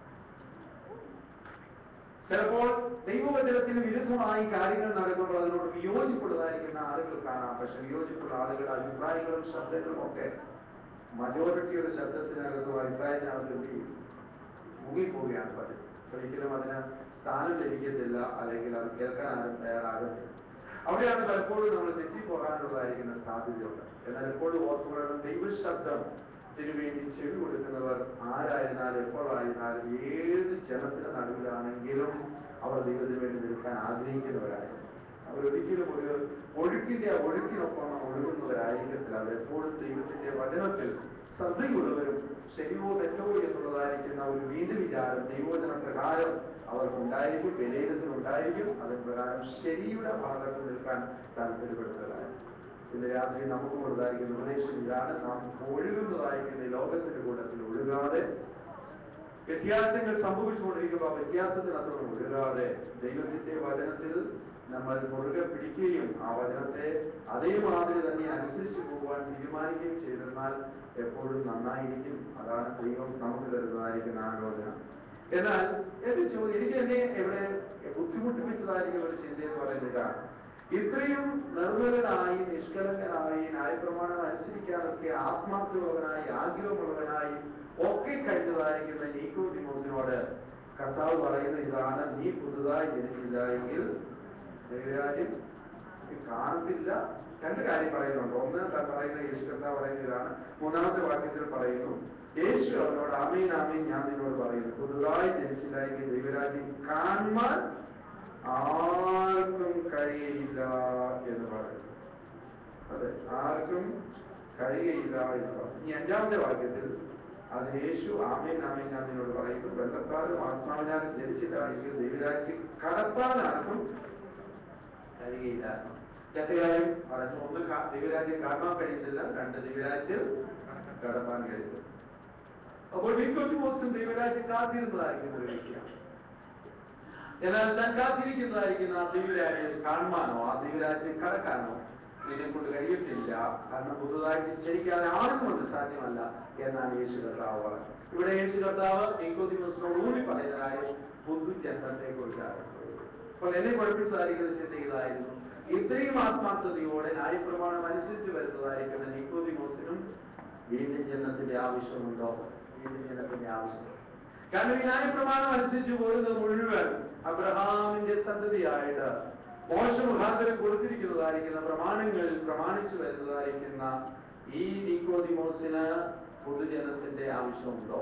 ചിലപ്പോൾ ദൈവവചനത്തിന് വിരുദ്ധമായി കാര്യങ്ങൾ നടക്കുമ്പോൾ അതിനോട് വിയോജിപ്പുള്ളതായിരിക്കുന്ന ആളുകൾ കാണാം പക്ഷെ വിയോജിപ്പുള്ള ആളുകളുടെ അഭിപ്രായങ്ങളും ശബ്ദങ്ങളും ഒക്കെ മജോറിറ്റിയുടെ ശബ്ദത്തിനകത്തും അഭിപ്രായത്തിനകത്ത് എന്ത് ചെയ്യും മുങ്ങിപ്പോവുകയാണ് പതിവ് ഒരിക്കലും അതിന് സ്ഥാനം ലഭിക്കത്തില്ല അല്ലെങ്കിൽ അത് കേൾക്കാൻ ആരും തയ്യാറാകുന്നില്ല അവിടെയാണ് പലപ്പോഴും നമ്മൾ തെറ്റിപ്പോകാനുള്ളതായിരിക്കുന്ന സാധ്യതയുണ്ട് എന്നാൽ എപ്പോഴും ഓർത്തു പറയണം ദൈവശബ്ദം വേണ്ടി ചെവി കൊടുക്കുന്നവർ ആരായിരുന്നാലും എപ്പോഴായിരുന്നാലും ഏത് ജനത്തിന്റെ നടുവിലാണെങ്കിലും അവർ ദൈവത്തിന് വേണ്ടി നിൽക്കാൻ ആഗ്രഹിക്കുന്നവരായിരുന്നു അവരൊരിക്കലും ഒരു ഒഴുക്കിന്റെ ആ ഒഴുക്കിനൊപ്പം ഒഴുകുന്നവരായിരിക്കത്തില്ല അവർ എപ്പോഴും ദൈവത്തിന്റെ വചനത്തിൽ ശ്രദ്ധയുള്ളവരും ശരിയോ തെറ്റോ എന്നുള്ളതായിരിക്കുന്ന ഒരു വീണ്ടും വിചാരം ദൈവവചന പ്രകാരം അവർക്കുണ്ടായിരിക്കും വിലയിരുത്തലുണ്ടായിരിക്കും അതിന് പ്രകാരം ശരിയുടെ ഭാഗത്ത് നിൽക്കാൻ താല്പര്യപ്പെടുന്നവരായിരുന്നു ഇന്ന് രാത്രി നമുക്ക് കൊടുത്തായിരിക്കുന്ന ഉപദേശം ഇതാണ് നാം ഒഴുകുന്നതായിരിക്കുന്ന ഈ ലോകത്തിന്റെ കൂട്ടത്തിൽ ഒഴുകാതെ വ്യത്യാസങ്ങൾ സംഭവിച്ചുകൊണ്ടിരിക്കുമ്പോൾ ആ വ്യത്യാസത്തിനകത്തോട് ഒഴുകാതെ ദൈവത്തിന്റെ വചനത്തിൽ നമ്മൾ മുറുകെ പിടിക്കുകയും ആ വചനത്തെ അതേമാതിരി തന്നെ അനുസരിച്ച് പോകുവാൻ തീരുമാനിക്കുകയും ചെയ്തിരുന്നാൽ എപ്പോഴും നന്നായിരിക്കും അതാണ് ദൈവം നമുക്ക് തരുന്നതായിരിക്കുന്ന ആലോചന എന്നാൽ എന്റെ ചോദ്യം എനിക്ക് എന്നെ എവിടെ ബുദ്ധിമുട്ടിപ്പിച്ചതായിരിക്കുന്ന ഒരു ചിന്ത എന്ന് പറയുന്നത് ഇതാണ് ഇത്രയും നിർമ്മലനായി നിഷ്കളങ്കനായി ന്യായപ്രമാണം അനുസരിക്കാനൊക്കെ ആത്മാർത്ഥമുള്ളവനായി ആഗ്രഹമുള്ളവനായി ഒക്കെ കഴിഞ്ഞതായിരിക്കുന്ന നീക്കോ ദിമോസിനോട് കർത്താവ് പറയുന്ന ഇതാണ് നീ പുതുതായി ജനിച്ചില്ല എങ്കിൽ ദൈവരാജ്യം നീ കാണത്തില്ല രണ്ട് കാര്യം പറയുന്നുണ്ട് ഒന്ന് താൻ പറയുന്ന യേശു കർത്താവ് പറയുന്ന ഇതാണ് മൂന്നാമത്തെ വാക്യത്തിൽ പറയുന്നു യേശു അവനോട് ആമീൻ ആമീൻ ഞാൻ നിന്നോട് പറയുന്നു പുതുതായി ജനിച്ചില്ല എങ്കിൽ ദൈവരാജ്യം കാണുവാൻ ആർക്കും കഴിയയില്ല എന്ന് പറയുന്നു അതെ ആർക്കും കഴിയയില്ല എന്ന് പറഞ്ഞു ഈ അഞ്ചാമത്തെ വാക്യത്തിൽ അത് യേശു ആമേൻ ആമേൻ ഞാൻ നിന്നോട് പറയുന്നു വെള്ളത്താലും ആത്മാവിനാലും ജനിച്ചില്ല എങ്കിൽ ദൈവരാജ്യം കടപ്പാൻ ആർക്കും കഴിയയില്ല രണ്ട് കാര്യം പറഞ്ഞു ഒന്ന് കാ- ദൈവരാജ്യം കാണാൻ കഴിയുന്നില്ല രണ്ട് ദൈവരാജ്യം കടപ്പാൻ കഴിയുന്നു അപ്പോൾ നിക്കോദിമോസും ദൈവരാജ്യം കാത്തിരുന്നതായിരിക്കുന്ന ഒരു വ്യക്തിയാണ് എന്നാൽ താൻ കാത്തിരിക്കുന്നതായിരിക്കുന്ന ആ ദൈവരാജ്യം കാണുവാനോ ആ ദൈവരാജ്യം കടക്കാനോ ഇതിനെ കൊണ്ട് കഴിയത്തില്ല കാരണം പുതുതായിട്ട് ജനിക്കാതെ ആർക്കും അത് സാധ്യമല്ല എന്നാണ് യേശു കർത്താവ് പറഞ്ഞത് ഇവിടെ യേശു കർത്താവ് നിക്കോദിമോസിനോട് ഊന്നി പറയുന്ന കാര്യം പുതുജന്മത്തെ കുറിച്ചാണ് അപ്പോൾ എന്നെ പഠിപ്പിച്ചതായിരിക്കുന്ന ചിന്ത ഇതായിരുന്നു ഇത്രയും ആത്മാർത്ഥതയോടെ ന്യായപ്രമാണം അനുസരിച്ച് വരുന്നതായിരിക്കുന്ന നിക്കോദിമോസിനും വീണ്ടും ജന്മത്തിന്റെ ആവശ്യമുണ്ടോ വീണ്ടും ജന്മത്തിന്റെ ആവശ്യമുണ്ടോ കാരണം ഈ ന്യായപ്രമാണം അനുസരിച്ച് പോരുന്നത് മുഴുവൻ അബ്രഹാമിന്റെ സന്തതിയായിട്ട് മോശ മുഖാന്തരം കൊടുത്തിരിക്കുന്നതായിരിക്കുന്ന പ്രമാണങ്ങളിൽ പ്രമാണിച്ചു വരുന്നതായിരിക്കുന്ന ഈ നിക്കോദിമോസിന് പൊതുജനത്തിന്റെ ആവശ്യമുണ്ടോ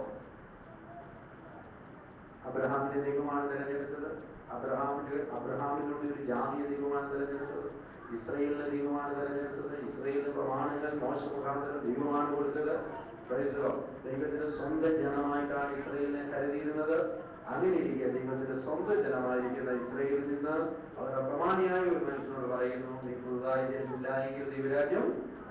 അബ്രഹാമിന്റെ ദൈവമാണ് തിരഞ്ഞെടുത്തത് അബ്രഹാമിന്റെ അബ്രഹാമിനുള്ള ഒരു ജാതീയ ദൈവമാണ് തിരഞ്ഞെടുത്തത് ഇസ്രയേലിന്റെ ദൈവമാണ് തിരഞ്ഞെടുത്തത് ഇസ്രയേലിന്റെ പ്രമാണങ്ങൾ മോശ മുഖാന്തരം ദൈവമാണ് കൊടുത്തത് Praise the Lord. ദൈവത്തിന്റെ സ്വന്തം ജനമായിട്ടാണ് ഇസ്രയേലിനെ കരുതിയിരുന്നത് അങ്ങനെ ഇരിക്കെ ദൈവത്തിന്റെ സ്വന്തം ജനമായിരിക്കുന്ന ഇസ്രയേലിൽ നിന്ന് അവർ അപ്രമാണിയായ ഒരു മനുഷ്യനോട് പറയുന്നു നീ പുതുതായി ജനിച്ചില്ല എങ്കിൽ ദൈവരാജ്യം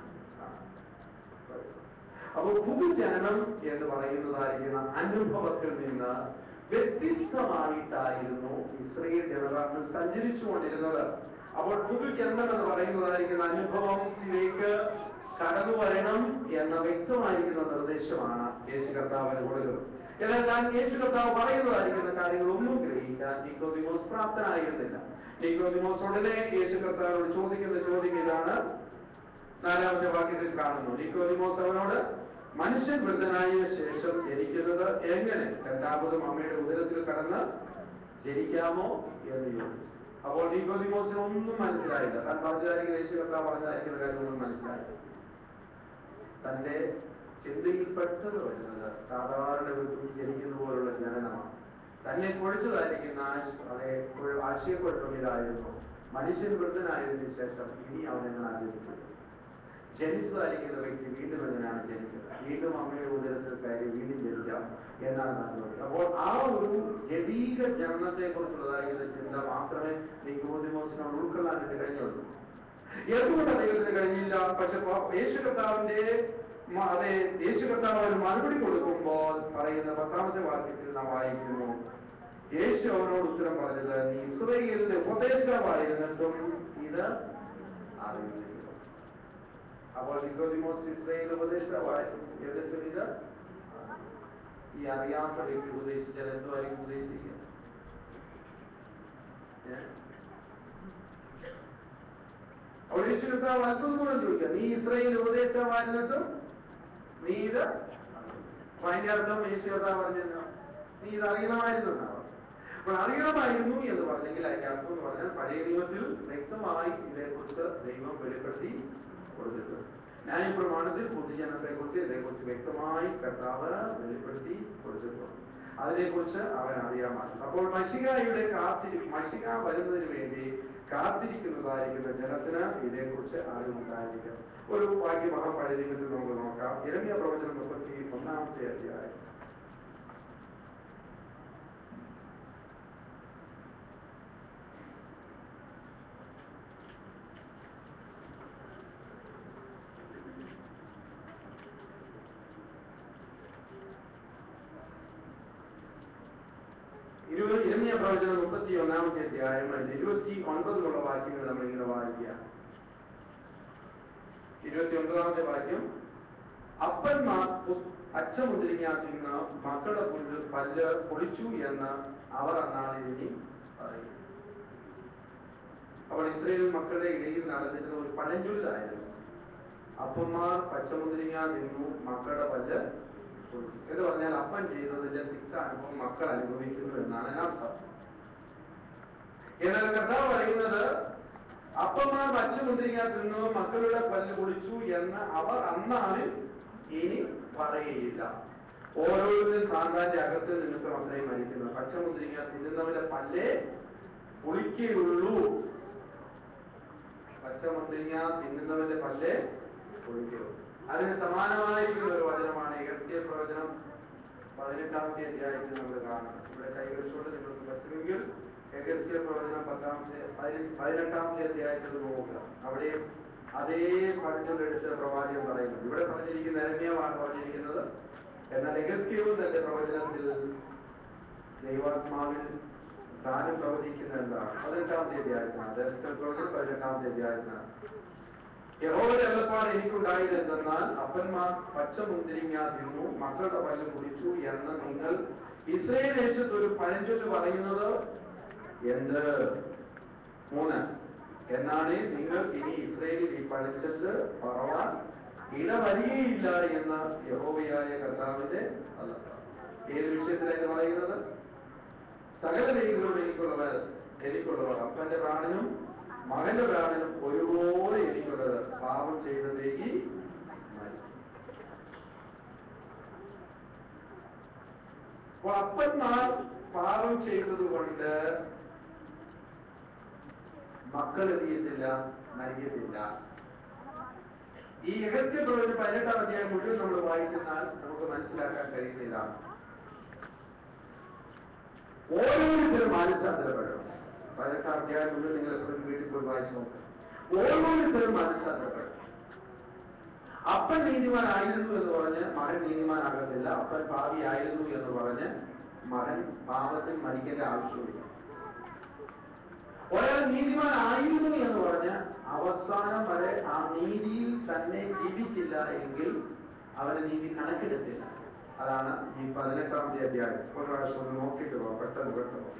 അപ്പോൾ പുതുജനനം എന്ന് പറയുന്നതായിരിക്കുന്ന അനുഭവത്തിൽ നിന്ന് വ്യത്യസ്തമായിട്ടായിരുന്നു ഇസ്രയേൽ ജനത അന്ന് സഞ്ചരിച്ചു കൊണ്ടിരുന്നത് അപ്പോൾ പുതുജന്മം എന്ന് പറയുന്നതായിരിക്കുന്ന അനുഭവത്തിലേക്ക് കടന്നു വരണം എന്ന വ്യക്തമായിരിക്കുന്ന നിർദ്ദേശമാണ് യേശു കർത്താവിന് കൊടുക്കുന്നത് എന്നാൽ താൻ യേശു കർത്താവ് പറയുന്നതായിരിക്കുന്ന കാര്യങ്ങളൊന്നും ഗ്രഹിക്കാൻ നിക്കോദിമോസ് പ്രാപ്തനായിരുന്നില്ല നിക്കോദിമോസ് ഉടനെ യേശു കർത്താവിനോട് ചോദിക്കുന്ന ചോദ്യം ഇതാണ് നാലാമത്തെ വാക്യത്തിൽ കാണുന്നു നിക്കോദിമോസ് അവനോട് മനുഷ്യൻ വൃദ്ധനായ ശേഷം ജനിക്കുന്നത് എങ്ങനെ രണ്ടാമതും അമ്മയുടെ ഉദരത്തിൽ കടന്ന് ജനിക്കാമോ എന്ന് ചോദിച്ചു അപ്പോൾ നിക്കോദിമോസിന് ഒന്നും മനസ്സിലായില്ല താൻ പറഞ്ഞതായിരിക്കും യേശു കർത്താവ് പറഞ്ഞതായിരിക്കുന്ന കാര്യമൊന്നും മനസ്സിലായില്ല തന്റെ ചിന്തയിൽ പെട്ടത് വരുന്നത് സാധാരണ ഒരു കുഞ്ഞ് ജനിക്കുന്ന പോലുള്ള ജനനമാണ് തന്നെ കുഴിച്ചതായിരിക്കുന്ന ആശ- അതെ ഒരു ആശയക്കുഴപ്പം ഇതായിരുന്നു മനുഷ്യൻ വൃദ്ധനായതിനു ശേഷം ഇനി അവൻ എങ്ങനെ ജനിക്കും ജനിച്ചതായിരിക്കുന്ന വ്യക്തി വീണ്ടും എങ്ങനെയാണ് ജനിക്കുന്നത് വീണ്ടും അമ്മയുടെ ഉദരത്തിൽ കയറി വീണ്ടും ജനിക്കാം എന്നാണ് പറഞ്ഞത് അപ്പോൾ ആ ഒരു ജനീക ജനനത്തെ കുറിച്ചുള്ളതായിരിക്കുന്ന ചിന്ത മാത്രമേ നിക്കോദിമോസിനോട് ഉൾക്കൊള്ളാനായിട്ട് കഴിഞ്ഞുള്ളൂ എന്തുകൊണ്ട് ദൈവത്തിന് കഴിഞ്ഞില്ല പക്ഷെ പ- യേശു കർത്താവിന്റെ മ- അതെ യേശു കർത്താവ് അവന് മറുപടി കൊടുക്കുമ്പോൾ പറയുന്ന പത്താമത്തെ വാക്യത്തിൽ നാം വായിക്കുന്നു യേശു അവനോട് ഉത്തരം പറഞ്ഞത് നീ ഇസ്രയേലിന്റെ ഉപദേശമായിരുന്നിട്ടും ഇത് അറിയുന്നില്ല അപ്പോൾ നിക്കോദിമോസ് ഇസ്രയേൽ ഉപദേഷ്ടാവായിരുന്നു എന്നിട്ടും ഇത് ഈ അറിയാത്ത വ്യക്തി ഉപദേശിച്ചാൽ എന്തുമായിരിക്കും ഉപദേശിക്കുക ഏ? അപ്പോൾ യേശു കർത്താവ് അത്ഭുതപൂർവ്വം ചോദിക്കുക നീ ഇസ്രയേൽ ഉപദേശമായിരുന്നിട്ടും നീ ഇത് അപ്പൊ അതിന്റെ അർത്ഥം യേശു കർത്താവ് പറഞ്ഞല്ലോ നീ ഇത് അറിയണമായിരുന്നു എന്നാണ് അപ്പോൾ അറിയണമായിരുന്നു എന്ന് പറഞ്ഞെങ്കിൽ അതിന്റെ അർത്ഥം എന്ന് പറഞ്ഞാൽ പഴയ നിയമത്തിൽ വ്യക്തമായി ഇതേക്കുറിച്ച് ദൈവം വെളിപ്പെടുത്തി കൊടുത്തിട്ടുണ്ട് ന്യായപ്രമാണത്തിൽ പൊതുജനത്തെ കുറിച്ച് ഇതേക്കുറിച്ച് വ്യക്തമായി കർത്താവ് വെളിപ്പെടുത്തി കൊടുത്തിട്ടുണ്ട് അതിനെക്കുറിച്ച് അവൻ അറിയാമായിരുന്നു അപ്പോൾ മഷികായുടെ കാത്തിരി മഷിക വരുന്നതിന് വേണ്ടി കാത്തിരിക്കുന്നതായിരിക്കുന്ന ജനത്തിന് ഇതേക്കുറിച്ച് അറിവുണ്ടായിരിക്കും ഒരു വാക്യമഹാ പഴയ നിയമത്തിൽ നമുക്ക് നോക്കാം ഇരമ്യ പ്രവചനം മുപ്പത്തി ഒന്നാമത്തെ അധ്യായം ഇരുപത് ഇരമ്യ പ്രവചനം മുപ്പത്തി ഒന്നാമത്തെ അധ്യായം അതിന്റെ ഇരുപത്തി ഒൻപതിലുള്ള വാക്യങ്ങൾ നമ്മൾ ഇങ്ങനെ വായിക്കുക ഇരുപത്തി ഒൻപതാമത്തെ വാക്യം അപ്പന്മാർ പു- അച്ചമുദ്രിങ്ങ തിന്ന് മക്കളുടെ പുല്ല് പല്ല് പൊളിച്ചു എന്ന് അവർ അന്നാളിൽ ഇനി പറയും അപ്പോൾ ഇസ്രയേൽ മക്കളുടെ ഇടയിൽ നടന്നിരുന്ന ഒരു പഴഞ്ചൊല്ലായിരുന്നു അപ്പന്മാർ പച്ചമുദ്രിങ്ങ തിന്നു മക്കളുടെ പല്ല് പൊളിച്ചു എന്ന് പറഞ്ഞാൽ അപ്പൻ ചെയ്തതിന്റെ തിക്ത അനുഭവം മക്കൾ അനുഭവിക്കുന്നു എന്നാണ് അതിനർത്ഥം എന്നാൽ കർത്താവ് പറയുന്നത് അപ്പന്മാർ പച്ചമുദ്രിങ്ങ തിന്നു മക്കളുടെ പല്ല് പൊളിച്ചു എന്ന് അവർ അന്നാളിൽ ഇനി പറയുകയില്ല ഓരോരുത്തരും സാന്താന്റെ അകത്ത് നിമിത്തം അത്രയും മരിക്കുന്നത് പച്ചമുദ്രിങ്ങ തിന്നുന്നവന്റെ പല്ലേ പൊളിക്കുകയുള്ളൂ പച്ചമുദ്രിങ്ങ തിന്നുന്നവന്റെ പല്ലേ പൊളിക്കുകയുള്ളൂ അതിന് സമാനമായിരിക്കുന്ന ഒരു വചനമാണ് എഗസ്തിയ പ്രവചനം പതിനെട്ടാമത്തെ അധ്യായത്തിൽ നമ്മൾ കാണുന്നത് ഇവിടെ കൈവരിച്ചുകൊണ്ട് നിങ്ങൾക്ക് പറ്റുമെങ്കിൽ എഗസ്തിയ പ്രവചനം പത്താമത്തെ പതിനെ- പതിനെട്ടാമത്തെ അധ്യായത്തിൽ നോക്കുക അവിടെ അതേ പഴഞ്ചൊല്ലെടുത്ത് പ്രവാചകൻ പറയുന്നത് ഇവിടെ പറഞ്ഞിരിക്കുന്ന അരമ്യമാണ് പറഞ്ഞിരിക്കുന്നത് എന്നാൽ എഗസ്തിയവും തന്റെ പ്രവചനത്തിൽ ദൈവാത്മാവിൽ താനും പ്രവചിക്കുന്ന എന്താണ് പതിനെട്ടാമത്തെ അധ്യായത്തിനാണ് ദർശന പ്രവചനം പതിനെട്ടാമത്തെ അധ്യായത്തിനാണ് യഹോവയുടെ അല്ലപ്പാട് എനിക്കുണ്ടായത് എന്തെന്നാൽ അപ്പന്മാർ പച്ചമുന്തിരിങ്ങ തിന്നു മക്കളുടെ പല്ല് കുടിച്ചു എന്ന് നിങ്ങൾ ഇസ്രയേൽ ദേശത്ത് ഒരു പഴഞ്ചൊല്ല് പറയുന്നത് എന്ത് മൂന്ന് എന്നാണ് നിങ്ങൾ ഇനി ഇസ്രയേലിൽ ഈ പഴഞ്ചൊല്ല് പറവാൻ ഇടവരികയില്ല എന്ന യഹോവയായ കർത്താവിന്റെ അല്ലപ്പാട് ഏത് വിഷയത്തിലാണ് പറയുന്നത് സകല ദൈവങ്ങളും എനിക്കുള്ളവർ എനിക്കുള്ളവർ അപ്പന്റെ പ്രാണനും മകന്റെ പ്രാണനും ഒരുപോലെ എനിക്കുള്ളത് പാപം ചെയ്തതേക്ക് അപ്പൊ അപ്പന്മാർ പാപം ചെയ്തത് കൊണ്ട് മക്കൾ എറിയത്തില്ല മരിക്കത്തില്ല ഈ എഗസ്ത്യ പ്രവചനം പതിനെട്ടാം അധ്യായം മുഴുവൻ നമ്മൾ വായിച്ചെന്നാൽ നമുക്ക് മനസ്സിലാക്കാൻ കഴിയുന്നില്ല ഓരോരുത്തരും മാനസാന്തരപ്പെടണം പതിനെട്ടാം അധ്യായം മുഴുവൻ നിങ്ങൾ എപ്പോഴും വീട്ടിൽ പോയി വായിച്ചു നോക്കുക ഓരോരുത്തരും മാനസാന്തരപ്പെടണം അപ്പൻ നീതിമാനായിരുന്നു എന്ന് പറഞ്ഞ് മകൻ നീതിമാനാകത്തില്ല അപ്പൻ ഭാവിയായിരുന്നു എന്ന് പറഞ്ഞ് മകൻ പാപത്തിൽ മരിക്കേണ്ട ആവശ്യമില്ല ഒരാൾ നീതിമാനായിരുന്നു എന്ന് പറഞ്ഞ് അവസാനം വരെ ആ നീതിയിൽ തന്നെ ജീവിച്ചില്ല എങ്കിൽ അവന് നീതി കണക്കെടുത്തില്ല അതാണ് ഈ പതിനെട്ടാമത്തെ അധ്യായം ഒരു പ്രാവശ്യം ഒന്ന് നോക്കിയിട്ട് പോകാം പെട്ടെന്ന് പെട്ടെന്ന്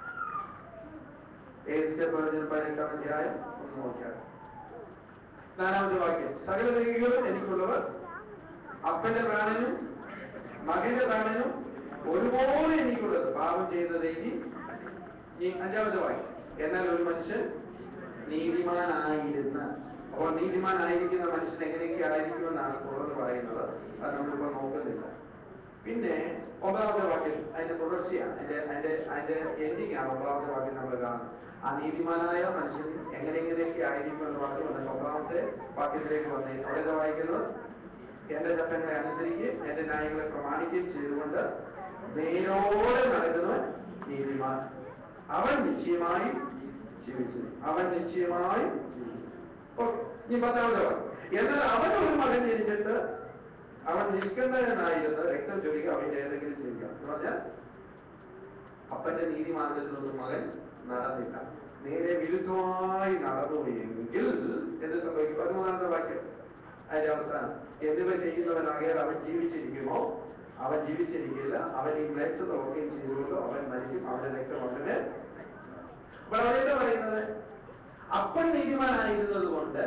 ഏസ്യ പ്രവചനം പതിനെട്ടാം അധ്യായം ഒന്ന് നോക്കിയാൽ നാലാമത്തെ വാക്യം സകല ദൈവങ്ങളും എനിക്കുള്ളവർ അപ്പന്റെ പ്രാണനും മകന്റെ പ്രാണനും ഒരുപോലെ എനിക്കുള്ളത് പാപം ചെയ്തത് ഇനി ഈ അഞ്ചാമത്തെ വാക്യം എന്നാൽ ഒരു മനുഷ്യൻ നീതിമാനായിരുന്ന അപ്പോൾ നീതിമാനായിരിക്കുന്ന മനുഷ്യൻ എങ്ങനെയൊക്കെ ആയിരിക്കുമെന്നാണ് തുടർന്ന് പറയുന്നത് അത് നമ്മളിപ്പോ നോക്കുന്നില്ല പിന്നെ ഒമ്പതാമത്തെ വാക്യം അതിന്റെ തുടർച്ചയാണ് അതിന്റെ അതിന്റെ അതിന്റെ എൻഡിങ് ആണ് ഒമ്പതാമത്തെ വാക്യം നമ്മൾ കാണുന്നത് ആ നീതിമാനായ മനുഷ്യൻ എങ്ങനെ എങ്ങനെയൊക്കെ ആയിരിക്കും എന്ന് പറഞ്ഞു വന്നിട്ട് ഒമ്പതാമത്തെ വാക്യത്തിലേക്ക് വന്നേ അവിടെ എന്താ വായിക്കുന്നത് എന്റെ ചട്ടങ്ങളെ അനുസരിക്കുകയും എന്റെ ന്യായങ്ങളെ പ്രമാണിക്കുകയും ചെയ്തുകൊണ്ട് നേരോടെ നടക്കുന്നവൻ നീതിമാൻ അവൻ നിശ്ചയമായും ജീവിച്ചു അവൻ നിശ്ചയമായും ജീവിച്ചു ഓക്കെ ഇനി പത്താമത്തെ വാക്യം എന്നാൽ അവൻ ഒരു മകൻ ജനിച്ചിട്ട് അവൻ നിഷ്കണ്ഠനായിരുന്ന് രക്തം ചൊരിക അവന്റെ ഏതെങ്കിലും ചെയ്യുക എന്ന് പറഞ്ഞാൽ അപ്പന്റെ നീതിമാർഗത്തിലൊന്നും മകൻ നടന്നില്ല നേരെ വിരുദ്ധമായി നടന്നു എങ്കിൽ എന്ത് സംഭവിക്കും പതിമൂന്നാമത്തെ വാക്യം അതിന്റെ അവസാനം എന്നിവ ചെയ്യുന്നവനാകിയാൽ അവൻ ജീവിച്ചിരിക്കുമോ അവൻ ജീവിച്ചിരിക്കില്ല അവൻ ഈ മ്ലേച്ഛത ഒക്കെയും ചെയ്തുകൊണ്ടോ അവൻ മരിക്കും അവന്റെ രക്തം അവന് അപ്പോൾ അതെന്താ പറയുന്നത് അപ്പൻ നീതിമാനായിരുന്നത് കൊണ്ട്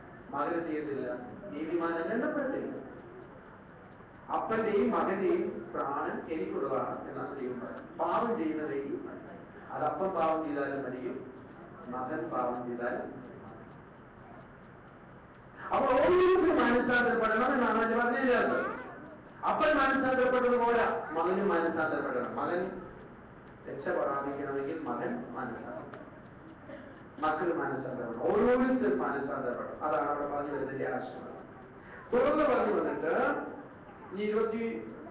മകന് ചെയ്യത്തില്ല നീതിമാൻ എണ്ണപ്പെടത്തില്ല അപ്പന്റെയും മകന്റെയും പ്രാണൻ എനിക്കുള്ളതാണ് എന്നാണ് ദൈവം പറയുന്നത് പാപം ചെയ്യുന്ന വ്യക്തി അത് അപ്പം പാപം ചെയ്താലും മരിക്കും മകൻ പാപം ചെയ്താലും അപ്പോൾ ഓരോരുത്തരും മനസ്സാന്തരപ്പെടണം എന്നാണ് അതിന് പറഞ്ഞത് അപ്പൻ മനസ്സാന്തരപ്പെട്ടത് പോരാ മകനും മനസ്സാന്തരപ്പെടണം മകൻ രക്ഷ പ്രാപിക്കണമെങ്കിൽ മകൻ മനസ്സാന്തരം മക്കൾ മനസ്സാന്തരപ്പെടണം ഓരോരുത്തരും മനസ്സാന്തരപ്പെടണം അതാണ് അവിടെ പറഞ്ഞു വരുന്നതിന്റെ ആശയം തുടർന്ന് പറഞ്ഞു വന്നിട്ട് ഈ ഇരുപത്തി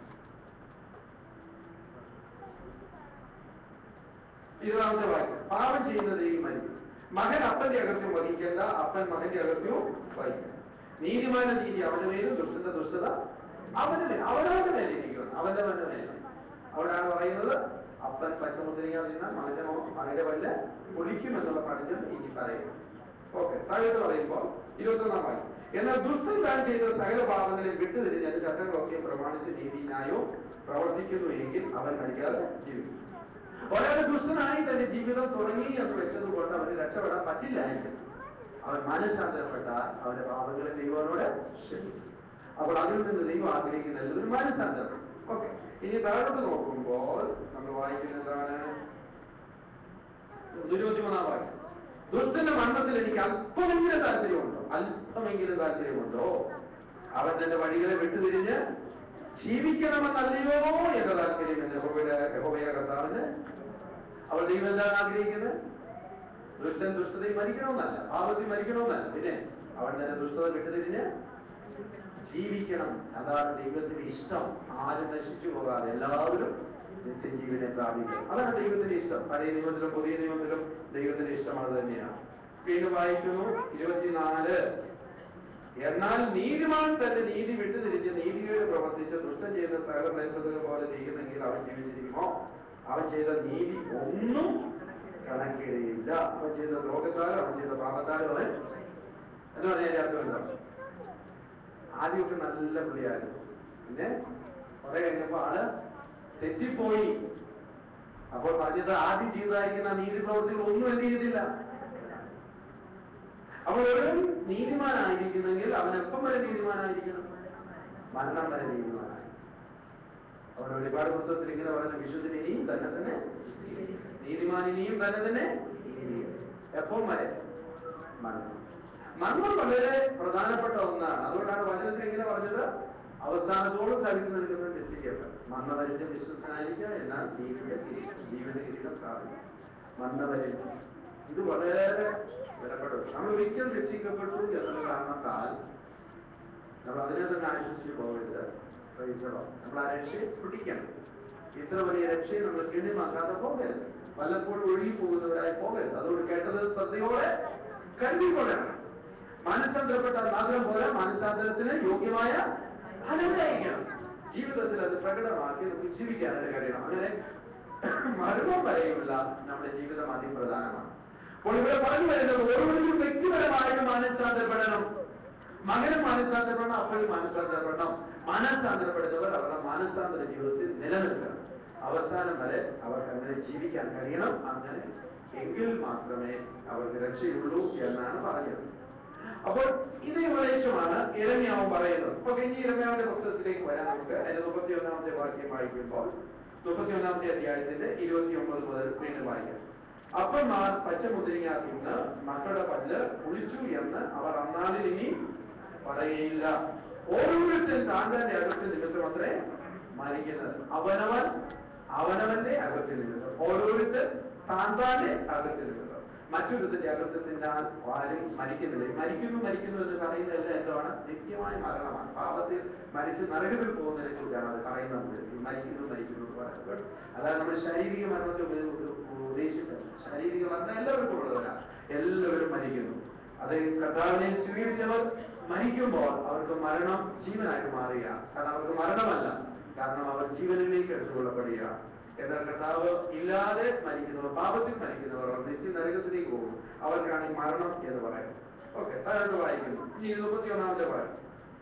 ഇരുപതാമത്തെ വാക്യം പാപം ചെയ്യുന്നത് ഈ മരിക്കും മകൻ അപ്പന്റെ അകത്യം വഹിക്കേണ്ട അപ്പൻ മകന്റെ അകത്യവും വഹിക്കണം നീതിമാന നീതി അവന്റെ മേലും ദുഷ്ടന്റെ ദുഷ്ടത അവന്റെ മേൽ അവനവന്റെ മേലിരിക്കണം അവന്റെ മന്റെ മേൽ അവിടെയാണ് പറയുന്നത് അപ്പൻ പച്ചമുദ്രിക നിന്ന മകന്റെ മോ- മകന്റെ വല്ല ഒളിക്കും എന്നുള്ള പഠനം ഇനി പറയുന്നു ഓക്കെ താഴോട്ട് പറയുമ്പോൾ ഇരുപത്തൊന്നാം വാക്യം എന്നാൽ ദുഷ്ടൻ താൻ ചെയ്ത സകല പാപങ്ങളെ വിട്ടുതിരിഞ്ഞ് അത് ചട്ടങ്ങളൊക്കെ പ്രമാണിച്ച് നീതിന്യായോ പ്രവർത്തിക്കുന്നു എങ്കിൽ അവൻ മരിക്കാതെ ജീവിക്കും ഒരാൾ ദുഷ്ടനായി തന്റെ ജീവിതം തുടങ്ങി എന്ന് വെച്ചത് കൊണ്ട് അവന് രക്ഷപ്പെടാൻ പറ്റില്ല എങ്കിൽ അവൻ മനസ്സാന്തരപ്പെട്ടാൽ അവന്റെ പാപങ്ങളെ ദൈവനോട് ക്ഷമിക്കും അപ്പോൾ അതിൽ നിന്ന് ദൈവം ആഗ്രഹിക്കുന്നത് ഒരു മനസ്സാന്തരം ഓക്കെ ഇനി താഴോട്ട് നോക്കുമ്പോൾ നമ്മൾ വായിക്കുന്നത് എന്താണ് ഇരുപത്തിമൂന്നാം വാക്യം ദുഷ്ടന്റെ മരണത്തിൽ എനിക്ക് അല്പമെങ്കിലും താല്പര്യമുണ്ടോ അല്പമെങ്കിലും താല്പര്യമുണ്ടോ അവൻ തന്റെ വഴികളെ വിട്ടുതിരിഞ്ഞ് ജീവിക്കണമെന്നല്ലയോ എന്ന താല്പര്യം എന്ന് യഹോവയുടെ യഹോവയ കർത്താവിന് അവൾ ദൈവം എന്താണ് ആഗ്രഹിക്കുന്നത് ദുഷ്ടൻ ദുഷ്ടതയിൽ മരിക്കണമെന്നല്ല പാപത്തിൽ മരിക്കണമെന്നല്ല പിന്നെ അവൻ തന്നെ ദുഷ്ടത വിട്ടുതിരിഞ്ഞ് ജീവിക്കണം അതാണ് ദൈവത്തിന്റെ ഇഷ്ടം ആരും നശിച്ചു പോകാതെ എല്ലാവരും നിത്യജീവനെ പ്രാപിക്കണം അതാണ് ദൈവത്തിന്റെ ഇഷ്ടം പഴയ നിയമത്തിലും പുതിയ നിയമത്തിലും ദൈവത്തിന്റെ ഇഷ്ടം അത് തന്നെയാണ് വീണ്ടും വായിക്കുന്നു ഇരുപത്തിനാല് എന്നാൽ നീതിമാൻ തന്റെ നീതി വിട്ടുതിരിഞ്ഞ് നീതിയോട് പ്രവർത്തിച്ച് ദുഷ്ടം ചെയ്ത സകല പ്രേക്ഷകരെ പോലെ ചെയ്യുന്നെങ്കിൽ അവൻ ജീവിച്ചിരിക്കുമോ അവൻ ചെയ്ത നീതി ഒന്നും കണക്കിടയില്ല അവൻ ചെയ്ത രോഗത്താലും അവൻ ചെയ്ത പാപത്താലും അവൻ എന്ന് പറഞ്ഞാൽ അർത്ഥം എന്താണ് ആദ്യമൊക്കെ നല്ല പുള്ളിയായിരുന്നു പിന്നെ കുറെ കഴിഞ്ഞപ്പോ ആള് തെറ്റിപ്പോയി അപ്പോൾ പറഞ്ഞത് ആദ്യം ചെയ്തതായിരിക്കുന്ന ആ നീതി പ്രവർത്തികൾ ഒന്നും എന്ത് ചെയ്തില്ല അപ്പോൾ ഒരു നീതിമാനായിരിക്കുന്നെങ്കിൽ അവൻ എപ്പം വരെ നീതിമാനായിരിക്കണം മരണം വരെ നീതിമാനായി അവിടെ ഒരുപാട് പുസ്തകത്തിൽ ഇങ്ങനെ പറയുന്ന വിശുദ്ധന് ഇനിയും തന്നെ തന്നെ നീതിമാൻ ഇനിയും തന്നെ തന്നെ എപ്പം വരെ മരണം മരണം വളരെ പ്രധാനപ്പെട്ട ഒന്നാണ് അതുകൊണ്ടാണ് വചനത്തിൽ ഇങ്ങനെ പറഞ്ഞത് അവസാനത്തോളം സഹിച്ചു നിൽക്കുന്നത് രക്ഷിക്കപ്പെട്ട മരണവരിന്റെ വിശ്വസ്തനായിരിക്കുക എന്നാൽ ജീവിത ജീവന കിരീടം പ്രാപിക്കും മരണവരിന്റെ ഇത് വളരെ വിലപ്പെടും നമ്മൾ ഒരിക്കൽ രക്ഷിക്കപ്പെട്ടു എന്നുള്ള കാരണത്താൽ നമ്മൾ അതിനെ തന്നെ ആശ്വസിച്ച് പോകരുത് പ്രൈസറോ നമ്മൾ ആ രക്ഷയെ പിടിക്കണം ഇത്ര വലിയ രക്ഷയെ നമ്മൾ കിണിമാക്കാതെ പോകരുത് വല്ലപ്പോഴും ഒഴുകി പോകുന്നവരായി പോകരുത് അതുകൊണ്ട് കേട്ടത് ശ്രദ്ധയോടെ കരുതിക്കൊള്ളണം മനസ്സാന്തരപ്പെട്ടാൽ മാത്രം പോലെ മനസ്സാന്തരത്തിന് യോഗ്യമായ അനുഗ്രഹിക്കണം ജീവിതത്തിൽ അത് പ്രകടമാക്കി നമുക്ക് ജീവിക്കാനായിട്ട് കഴിയണം അങ്ങനെ മരണം വരെയുള്ള നമ്മുടെ ജീവിതം അതിപ്രധാനമാണ് അപ്പോൾ ഇവിടെ പറഞ്ഞു വരുന്നത് ഓരോരുത്തരും വ്യക്തിപരമായിട്ട് മനസ്സാന്തരപ്പെടണം മകനും മനസ്സാന്തരപ്പെടണം അപ്പോഴും മനസ്സാന്തരപ്പെടണം മനസ്സാന്തരപ്പെടുന്നവർ അവരുടെ മനസ്സാന്തര ജീവിതത്തിൽ നിലനിൽക്കണം അവസാനം വരെ അവർക്ക് അങ്ങനെ ജീവിക്കാൻ കഴിയണം അങ്ങനെ എങ്കിൽ മാത്രമേ അവർക്ക് രക്ഷയുള്ളൂ എന്നാണ് പറഞ്ഞത് അപ്പോൾ ഇത് ഉപദേശമാണ് ഇരമ്യാവ് പറയുന്നത് അപ്പൊ ഇനി ഇരമ്യാവിന്റെ പുസ്തകത്തിലേക്ക് വരാൻ നമുക്ക് അതിന്റെ മുപ്പത്തി ഒന്നാമത്തെ വാക്യം വായിക്കുമ്പോൾ മുപ്പത്തി ഒന്നാമത്തെ അധ്യായത്തിന്റെ ഇരുപത്തി ഒമ്പത് മുതൽ വീണ്ടും വായിക്കാം അപ്പന്മാർ പച്ചമുദ്രിങ്ങ തിന്ന് മക്കളുടെ പല്ല് കുളിച്ചു എന്ന് അവർ അന്നാളിൽ ഇനി പറയുകയില്ല ഓരോരുത്തരും താൻ തന്റെ അകത്ത് നിമിത്തം അത്രേ മരിക്കുന്നത് അവനവൻ അവനവന്റെ അകത്ത് നിമിത്തം ഓരോരുത്തർ താൻ താന്റെ അകത്ത് നിമിത്തം മറ്റൊരുത്തിന്റെ അകത്ത് തിന്നാൽ ആരും മരിക്കുന്നില്ല ഈ മരിക്കുന്നു മരിക്കുന്നു എന്ന് പറയുന്നതെല്ലാം എന്താണ് നിത്യമായ മരണമാണ് പാപത്തിൽ മരിച്ച് നരകത്തിൽ പോകുന്നതിനെ കുറിച്ചാണ് അത് പറയുന്നത് ഈ മരിക്കുന്നു മരിക്കുന്നു എന്ന് പറയുന്നത് അതായത് നമ്മൾ ശാരീരിക മരണത്തെ ഉപ- ഉപ- ഉദ്ദേശിച്ചത് ശാരീരിക മരണം എല്ലാവർക്കും ഉള്ളവരാണ് എല്ലാവരും മരിക്കുന്നു അത് കർത്താവിനെ സ്വീകരിച്ചവർ മരിക്കുമ്പോൾ അവർക്ക് മരണം ജീവനായിട്ട് മാറുകയാണ് കാരണം അവർക്ക് മരണമല്ല കാരണം അവർ ജീവനിലേക്ക് എടുത്തുകൊള്ളപ്പെടുകയാണ് എന്നാൽ കർത്താവ് ഇല്ലാതെ മരിക്കുന്നവർ പാപത്തിൽ മരിക്കുന്നവർ അവർ നിത്യ നരകത്തിലേക്ക് പോകും അവർക്കാണ് ഈ മരണം എന്ന് പറയുന്നത് ഓക്കെ താഴോട്ട് വായിക്കുന്നു ഈ മുപ്പത്തി ഒന്നാമത്തെ വായിക്കും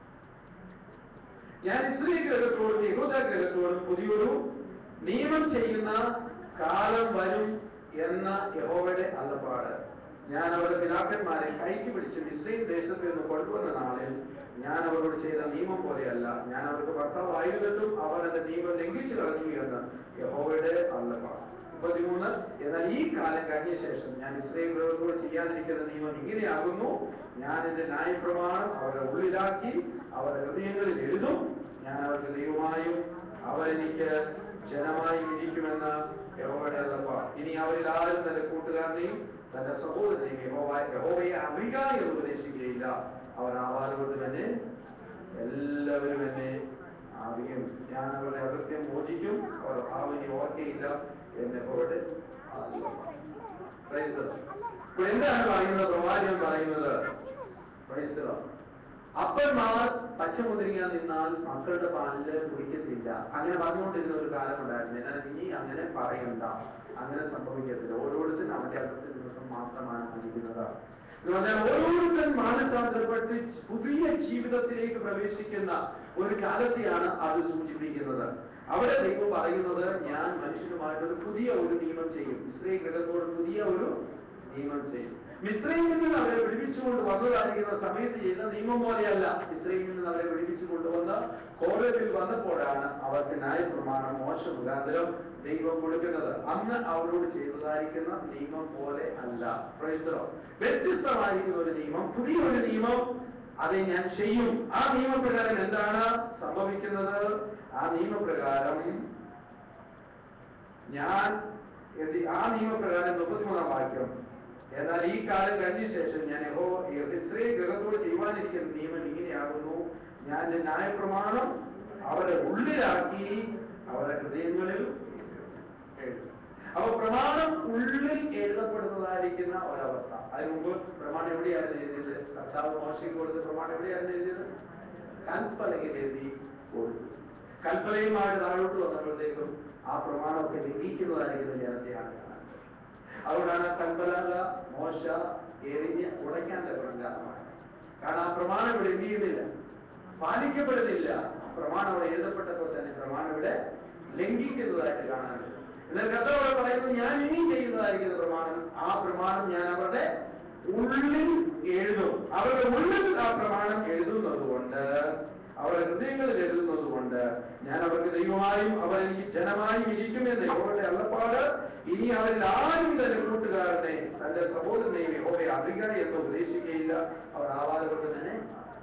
ഞാൻ ഇസ്രയേൽ ഗ്രഹത്തോടും യഹൂദ ഗ്രഹത്തോടും പുതിയൊരു നിയമം ചെയ്യുന്ന കാലം വരും എന്ന യഹോവയുടെ അല്ലപ്പാട് ഞാൻ അവരുടെ പിതാക്കന്മാരെ കൈക്ക് പിടിച്ച് ഇസ്രയേൽ ദേശത്ത് നിന്ന് കൊണ്ടുവന്ന നാളിൽ ഞാൻ അവരോട് ചെയ്ത നിയമം പോലെയല്ല ഞാൻ അവർക്ക് ഭർത്താവായിരുന്നിട്ടും അവർ എന്റെ നിയമം ലംഘിച്ചു കളഞ്ഞു എന്ന് യഹോവയുടെ അള്ളപ്പാണ് മുപ്പത്തിമൂന്ന് എന്നാൽ ഈ കാലം കഴിഞ്ഞ ശേഷം ഞാൻ ഇസ്രയേലോട് ചെയ്യാതിരിക്കുന്ന നിയമം ഇങ്ങനെയാകുന്നു ഞാൻ എന്റെ ന്യായപ്രമാണം അവരുടെ ഉള്ളിലാക്കി അവരുടെ ഹൃദയങ്ങളിൽ എഴുതും ഞാൻ അവർക്ക് ദൈവമായും അവരെനിക്ക് ജനമായി ഇരിക്കുമെന്ന് യഹോവയുടെ അള്ളപ്പാണ് ഇനി അവരിൽ ആരും തന്റെ കൂട്ടുകാരനെയും തന്റെ സഹോദരനെയും യഹോവ യഹോവയെ അറിയുക എന്ന് ഉപദേശിക്കുകയില്ല അവർ ആവാറുകൊണ്ട് തന്നെ എല്ലാവരും എന്നെ അറിയും ഞാൻ അവരുടെ അകൃത്യം മോചിക്കും അവർ ഭാവനി ഓർക്കയില്ല എന്ന് യഹോവയുടെ അരുളപ്പാട്. Praise the Lord. ഇപ്പോൾ എന്താണ് പറയുന്നത് പ്രവാചകൻ പറയുന്നത് Praise the Lord. അപ്പന്മാർ പച്ചമുതിരിങ്ങ നിന്നാൽ മക്കളുടെ പാലില് കുടിക്കത്തില്ല അങ്ങനെ പറഞ്ഞുകൊണ്ടിരുന്ന ഒരു കാലം ഉണ്ടായിരുന്നു എന്നാൽ ഇനി അങ്ങനെ പറയണ്ട അങ്ങനെ സംഭവിക്കത്തില്ല ഓരോരുത്തരും അവന്റെ അകത്തെ ദിവസം മാത്രമാണ് മരിക്കുന്നത് എന്ന് പറഞ്ഞാൽ ഓരോരുത്തരും മാനസാന്തരപ്പെട്ട് പുതിയ ജീവിതത്തിലേക്ക് പ്രവേശിക്കുന്ന ഒരു കാലത്തെയാണ് അത് സൂചിപ്പിക്കുന്നത് അവിടെ ദൈവം പറയുന്നത് ഞാൻ മനുഷ്യനുമായിട്ടൊരു പുതിയ ഒരു നിയമം ചെയ്യും ഇസ്രയേൽ ഗ്രഹത്തോട് പുതിയ ഒരു നിയമം ചെയ്യും മിശ്രയിൽ നിന്ന് അവരെ പിടിപ്പിച്ചുകൊണ്ട് വന്നതായിരിക്കുന്ന സമയത്ത് ചെയ്ത നിയമം പോലെയല്ല ഇസ്രയേലിൽ നിന്ന് അവരെ പിടിപ്പിച്ചു കൊണ്ടുവന്ന് കോടതിയിൽ വന്നപ്പോഴാണ് അവർക്ക് ന്യായപ്രമാണം മോശ മുഖാന്തരം ദൈവം കൊടുക്കുന്നത് അന്ന് അവരോട് ചെയ്തതായിരിക്കുന്ന നിയമം പോലെ അല്ല പ്രൈസറോ വ്യത്യസ്തമായിരിക്കുന്ന ഒരു നിയമം പുതിയ ഒരു നിയമം അത് ഞാൻ ചെയ്യും ആ നിയമപ്രകാരം എന്താണ് സംഭവിക്കുന്നത് ആ നിയമപ്രകാരം ഞാൻ എത്തി- ആ നിയമപ്രകാരം മുപ്പത്തിമൂന്നാം വാക്യം എന്നാൽ ഈ കാലം കഴിഞ്ഞ ശേഷം ഞാൻ യഹോ ഇസ്രയേൽ ഗ്രഹത്തോട് ചെയ്യുവാനിരിക്കുന്ന നിയമം ഇങ്ങനെയാകുന്നു ഞാൻ എന്റെ ന്യായപ്രമാണം അവരുടെ ഉള്ളിലാക്കി അവരുടെ ഹൃദയങ്ങളിൽ എഴുതും അപ്പൊ പ്രമാണം ഉള്ളിൽ എഴുതപ്പെടുന്നതായിരിക്കുന്ന ഒരവസ്ഥ അതിന് മുമ്പ് പ്രമാണം എവിടെയായിരുന്നു എഴുതിയത് കർത്താവ് മോശയ്ക്ക് കൊടുത്ത പ്രമാണം എവിടെയായിരുന്നു എഴുതിയത് കൽപ്പലയിൽ എഴുതി കൊടുത്തു കൽപ്പലയുമായിട്ട് താഴോട്ട് വന്നപ്പോഴത്തേക്കും ആ പ്രമാണമൊക്കെ ലംഘിക്കുന്നതായിരിക്കുന്ന ജനത്തെയാണ് കാണാൻ അതുകൊണ്ടാണ് കൽപ്പല മോശ എറിഞ്ഞ് ഉടയ്ക്കാൻ തക്കണം കാരണമാണ് കാരണം ആ പ്രമാണം ഇവിടെ എന്ത് ചെയ്യുന്നില്ല പാലിക്കപ്പെടുന്നില്ല ആ പ്രമാണം അവിടെ എഴുതപ്പെട്ടപ്പോൾ തന്നെ പ്രമാണം ഇവിടെ ലംഘിക്കുന്നതായിട്ട് കാണാൻ കഴിയും. എന്നാൽ കഥയോടെ പറയുന്നത് ഞാൻ ഇനി ചെയ്യുന്നതായിരിക്കുന്ന പ്രമാണം ആ പ്രമാണം ഞാൻ അവരുടെ ഉള്ളിൽ എഴുതും അവരുടെ ഉള്ളിൽ ആ പ്രമാണം എഴുതുന്നത് കൊണ്ട് അവരുടെ ഹൃദയങ്ങളിൽ എഴുതുന്നത് കൊണ്ട് ഞാൻ അവർക്ക് ദൈവമായും അവർ എനിക്ക് ജനമായും ഇരിക്കുമെന്ന് യഹോവയുടെ അള്ളപ്പാട് ഇനി അവരിൽ ആരും തന്റെ കൂട്ടുകാരനെ തന്റെ സഹോദരനെയും യഹോവയെ അറിയുക എന്ന് ഉപദേശിക്കുകയില്ല അവർ ആവാതെ കൊണ്ട് തന്നെ